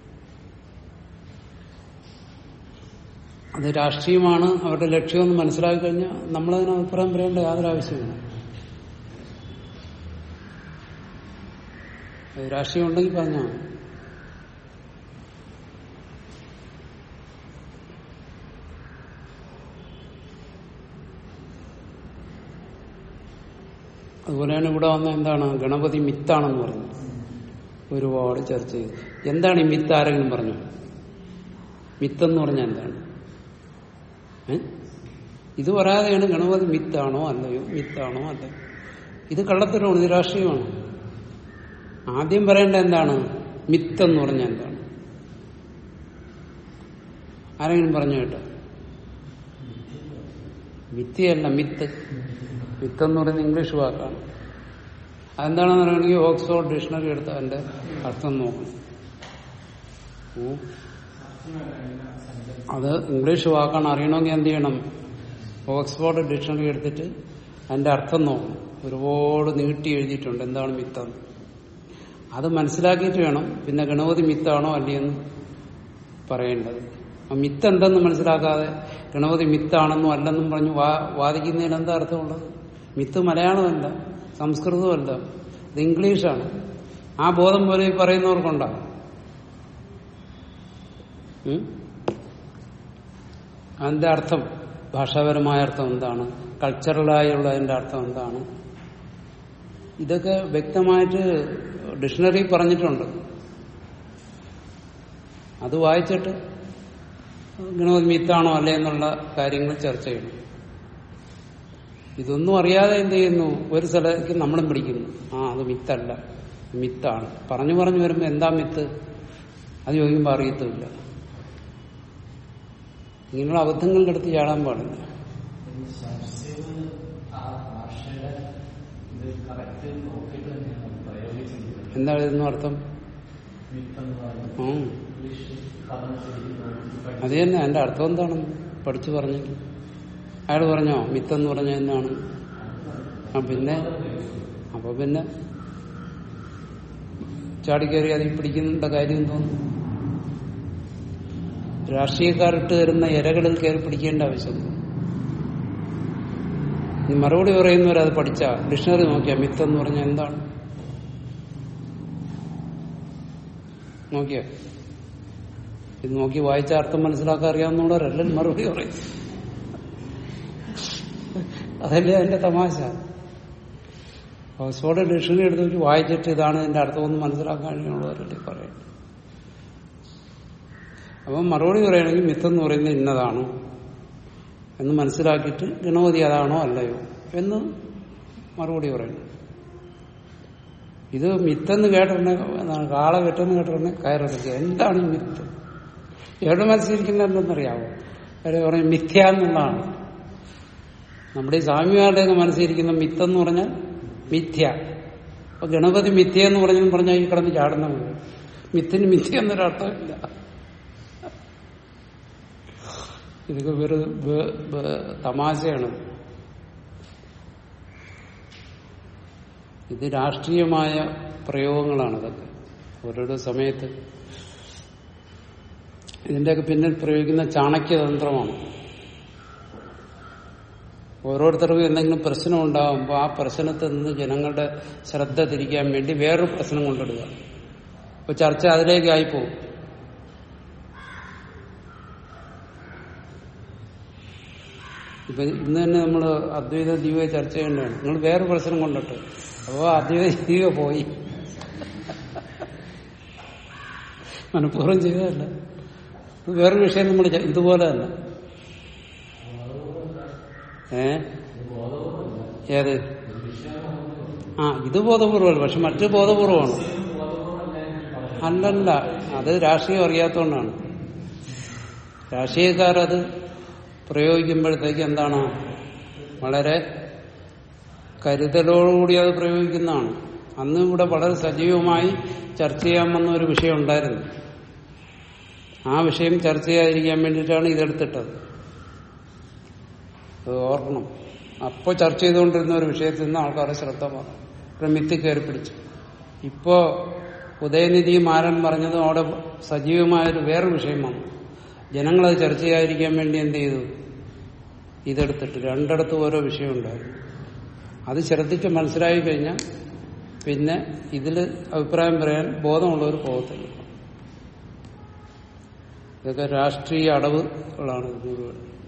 അത് രാഷ്ട്രീയമാണ് അവരുടെ ലക്ഷ്യമെന്ന് മനസ്സിലാക്കി കഴിഞ്ഞാൽ നമ്മളതിന് അഭിപ്രായം പറയേണ്ട യാതൊരു ആവശ്യമില്ല അത് രാഷ്ട്രീയം ഉണ്ടെങ്കിൽ പറഞ്ഞാൽ മതി. അതുപോലെയാണ് ഇവിടെ വന്ന എന്താണ് ഗണപതി മിത്താണെന്ന് പറഞ്ഞു ഒരുപാട് ചർച്ച ചെയ്തു എന്താണ് ഈ മിത്ത് ആരെങ്കിലും പറഞ്ഞു മിത്തെന്ന് പറഞ്ഞാൽ എന്താണ് ഏ? ഇത് പറയാതെയാണ് ഗണപതി മിത്താണോ അല്ലയോ മിത്താണോ അല്ലയോ ഇത് കള്ളത്തരമാണ് ഇത് രാഷ്ട്രീയമാണ് ആദ്യം പറയേണ്ട എന്താണ് മിത്തെന്ന് പറഞ്ഞാൽ എന്താണ് ആരെങ്കിലും പറഞ്ഞു കേട്ടോ മിത്തിയല്ല മിത്ത് മിത്തെന്ന് പറയുന്നത് ഇംഗ്ലീഷ് വാക്കാണ് അതെന്താണെന്ന് പറയണമെങ്കിൽ ഓക്സ്ഫോർഡ് ഡിക്ഷണറി എടുത്ത് അതിന്റെ അർത്ഥം നോക്കണം ഉം. അത് ഇംഗ്ലീഷ് വാക്കാണ് അറിയണമെങ്കിൽ എന്ത് ചെയ്യണം ഓക്സ്ഫോർഡ് ഡിക്ഷണറി എടുത്തിട്ട് അതിന്റെ അർത്ഥം നോക്കണം ഒരുപാട് നീട്ടി എഴുതിയിട്ടുണ്ട് എന്താണ് മിത്തെന്ന് അത് മനസ്സിലാക്കിയിട്ട് വേണം പിന്നെ ഗണപതി മിത്താണോ അല്ലയെന്ന് പറയേണ്ടത് ആ മിത്ത് എന്തെന്ന് മനസ്സിലാക്കാതെ ഗണപതി മിത്താണെന്നും അല്ലെന്നും പറഞ്ഞ് വാ- വാദിക്കുന്നതിന് എന്താ അർത്ഥമുള്ളത് മിത്ത് മലയാളമല്ല സംസ്കൃതമല്ല ഇത് ഇംഗ്ലീഷാണ് ആ ബോധം പോലെ ഈ പറയുന്നവർക്കുണ്ടാകും ഉം? അതിന്റെ അർത്ഥം ഭാഷാപരമായ അർത്ഥം എന്താണ് കൾച്ചറലായുള്ള അതിന്റെ അർത്ഥം എന്താണ് ഇതൊക്കെ വ്യക്തമായിട്ട് ഡിക്ഷണറി പറഞ്ഞിട്ടുണ്ട് അത് വായിച്ചിട്ട് ഗണപതി മിത്താണോ അല്ലേ എന്നുള്ള കാര്യങ്ങൾ ചർച്ച ചെയ്യണം ഇതൊന്നും അറിയാതെ എന്ത് ചെയ്യുന്നു ഒരു സ്ഥലത്തേക്ക് നമ്മളും പിടിക്കുന്നു ആ അത് മിത്തല്ല മിത്താണ് പറഞ്ഞു പറഞ്ഞു വരുമ്പോ എന്താ മിത്ത് അത് ചോദിക്കുമ്പോൾ അറിയത്തുമില്ല ഇങ്ങനെയുള്ള അബദ്ധങ്ങളുടെ അടുത്ത് ചാടാൻ പാടില്ല ഈ സംശയം ആ ഭാഷയുടെ ഇത് കറക്റ്റ് നോക്കിയിട്ട് തന്നെയാണ് പ്രയോഗിച്ചിരിക്കുന്നത് എന്താണ് ഇതെന്ന് അർത്ഥം മിത്തെന്ന് പറയുന്നത് ആ ഇംഗ്ലീഷ് പദം ശരിക്കും അത് തന്നെ എന്റെ അർത്ഥം എന്താണെന്ന് പഠിച്ചു പറഞ്ഞെങ്കിൽ അയാൾ പറഞ്ഞോ മിത്തെന്ന് പറഞ്ഞ എന്താണ് ആ പിന്നെ അപ്പൊ പിന്നെ ചാടിക്കയറി അതിൽ പിടിക്കുന്നുണ്ട കാര്യം തോന്നുന്നു രാഷ്ട്രീയക്കാരിട്ട് തരുന്ന ഇരകളിൽ കയറി പിടിക്കേണ്ട ആവശ്യം ഈ മറുപടി പറയുന്നവരത് പഠിച്ച ഡിക്ഷണറി നോക്കിയാ മിത്തെന്ന് പറഞ്ഞ എന്താണ് നോക്കിയോ ഇത് നോക്കി വായിച്ച അർത്ഥം മനസ്സിലാക്കാൻ അറിയാവുന്നവരല്ല മറുപടി പറയും അതല്ലേ അതിന്റെ തമാശ ഓക്സ്ഫോർഡ് ഡിക്ഷണറി എടുത്ത് വെച്ച് വായിച്ചിട്ട് ഇതാണ് ഇതിന്റെ അർത്ഥമൊന്നും മനസ്സിലാക്കാൻ കഴിയുള്ളവരല്ലേ പറയും അപ്പം മറുപടി പറയുകയാണെങ്കിൽ മിത്തെന്ന് പറയുന്നത് ഇന്നതാണ് എന്ന് മനസ്സിലാക്കിയിട്ട് ഗണപതി അതാണോ അല്ലയോ എന്ന് മറുപടി പറയുന്നു ഇത് മിത്തെന്ന് കേട്ടിട്ടുണ്ടെ എന്താണ് കാള കെട്ടെന്ന് കേട്ടിട്ടുണ്ടെ കയറെടുക്കുക എന്താണ് ഈ മിത്ത് എവിടെ മത്സരിക്കുന്നത് എന്തെന്നറിയാവോ അവരെ പറയും മിഥ്യ എന്നുള്ളതാണ് നമ്മുടെ ഈ സ്വാമിമാരുടെയൊക്കെ മനസ്സിരിക്കുന്ന മിത്തെന്ന് പറഞ്ഞാൽ മിഥ്യ അപ്പൊ ഗണപതി മിഥ്യ എന്ന് പറഞ്ഞു പറഞ്ഞാൽ ഈ കിടന്ന് ചാടുന്ന മതി മിത്തിന് മിഥ്യ എന്നൊരർത്ഥമില്ല ഇതൊക്കെ വെറു വെ- വെ- തമാശയാണ് ഇത് രാഷ്ട്രീയമായ പ്രയോഗങ്ങളാണ് ഇതൊക്കെ ഓരോരോ സമയത്ത് ഇതിന്റെയൊക്കെ പിന്നിൽ പ്രയോഗിക്കുന്ന ചാണക്യതന്ത്രമാണ് ഓരോരുത്തർക്കും എന്തെങ്കിലും പ്രശ്നം ഉണ്ടാകുമ്പോൾ ആ പ്രശ്നത്തിൽ നിന്ന് ജനങ്ങളുടെ ശ്രദ്ധ തിരിക്കാൻ വേണ്ടി വേറൊരു പ്രശ്നം കൊണ്ടിടുക അപ്പൊ ചർച്ച അതിലേക്കായി പോകും ഇപ്പൊ ഇന്ന് തന്നെ നമ്മൾ അദ്വൈത ദീപ ചർച്ച ചെയ്യേണ്ടതാണ് നിങ്ങൾ വേറെ പ്രശ്നം കൊണ്ടിട്ട് അപ്പോ അദ്വൈത ദീപ പോയി മനഃപൂർവ്വം ചെയ്തതല്ല ഇത് വേറൊരു വിഷയം നമ്മൾ ച- ഇതുപോലെ തന്നെ ഏ ഏത് ആ ഇത് ബോധപൂർവമല്ല പക്ഷെ മറ്റു ബോധപൂർവമാണ് അല്ലല്ല അത് രാഷ്ട്രീയം അറിയാത്തതുകൊണ്ടാണ് രാഷ്ട്രീയക്കാരത് പ്രയോഗിക്കുമ്പോഴത്തേക്ക് എന്താണ് വളരെ കരുതലോടുകൂടി അത് പ്രയോഗിക്കുന്നതാണ് അന്ന് ഇവിടെ വളരെ സജീവമായി ചർച്ച ചെയ്യാമെന്ന ഒരു വിഷയം ഉണ്ടായിരുന്നു ആ വിഷയം ചർച്ച ചെയ്യാതിരിക്കാൻ വേണ്ടിയിട്ടാണ് ഇതെടുത്തിട്ടത് അത് ഓർക്കണം അപ്പോൾ ചർച്ച ചെയ്തുകൊണ്ടിരുന്ന ഒരു വിഷയത്തിൽ നിന്ന് ആൾക്കാരുടെ ശ്രദ്ധ മാറും ഇവിടെ മിത്തി കയറി പിടിച്ചു ഇപ്പോ ഉദയനിധി മാരൻ പറഞ്ഞതും അവിടെ സജീവമായൊരു വേറെ വിഷയം വന്നു ജനങ്ങളത് ചർച്ച ചെയ്യാതിരിക്കാൻ വേണ്ടി എന്ത് ചെയ്തു ഇതെടുത്തിട്ട് രണ്ടിടത്തും ഓരോ വിഷയം ഉണ്ടായിരുന്നു അത് ശ്രദ്ധിച്ച് മനസ്സിലായി കഴിഞ്ഞാൽ പിന്നെ ഇതിൽ അഭിപ്രായം പറയാൻ ബോധമുള്ളവർ പോകത്തില്ല ഇതൊക്കെ രാഷ്ട്രീയ അടവുകളാണ് ഇത് മുഴുവൻ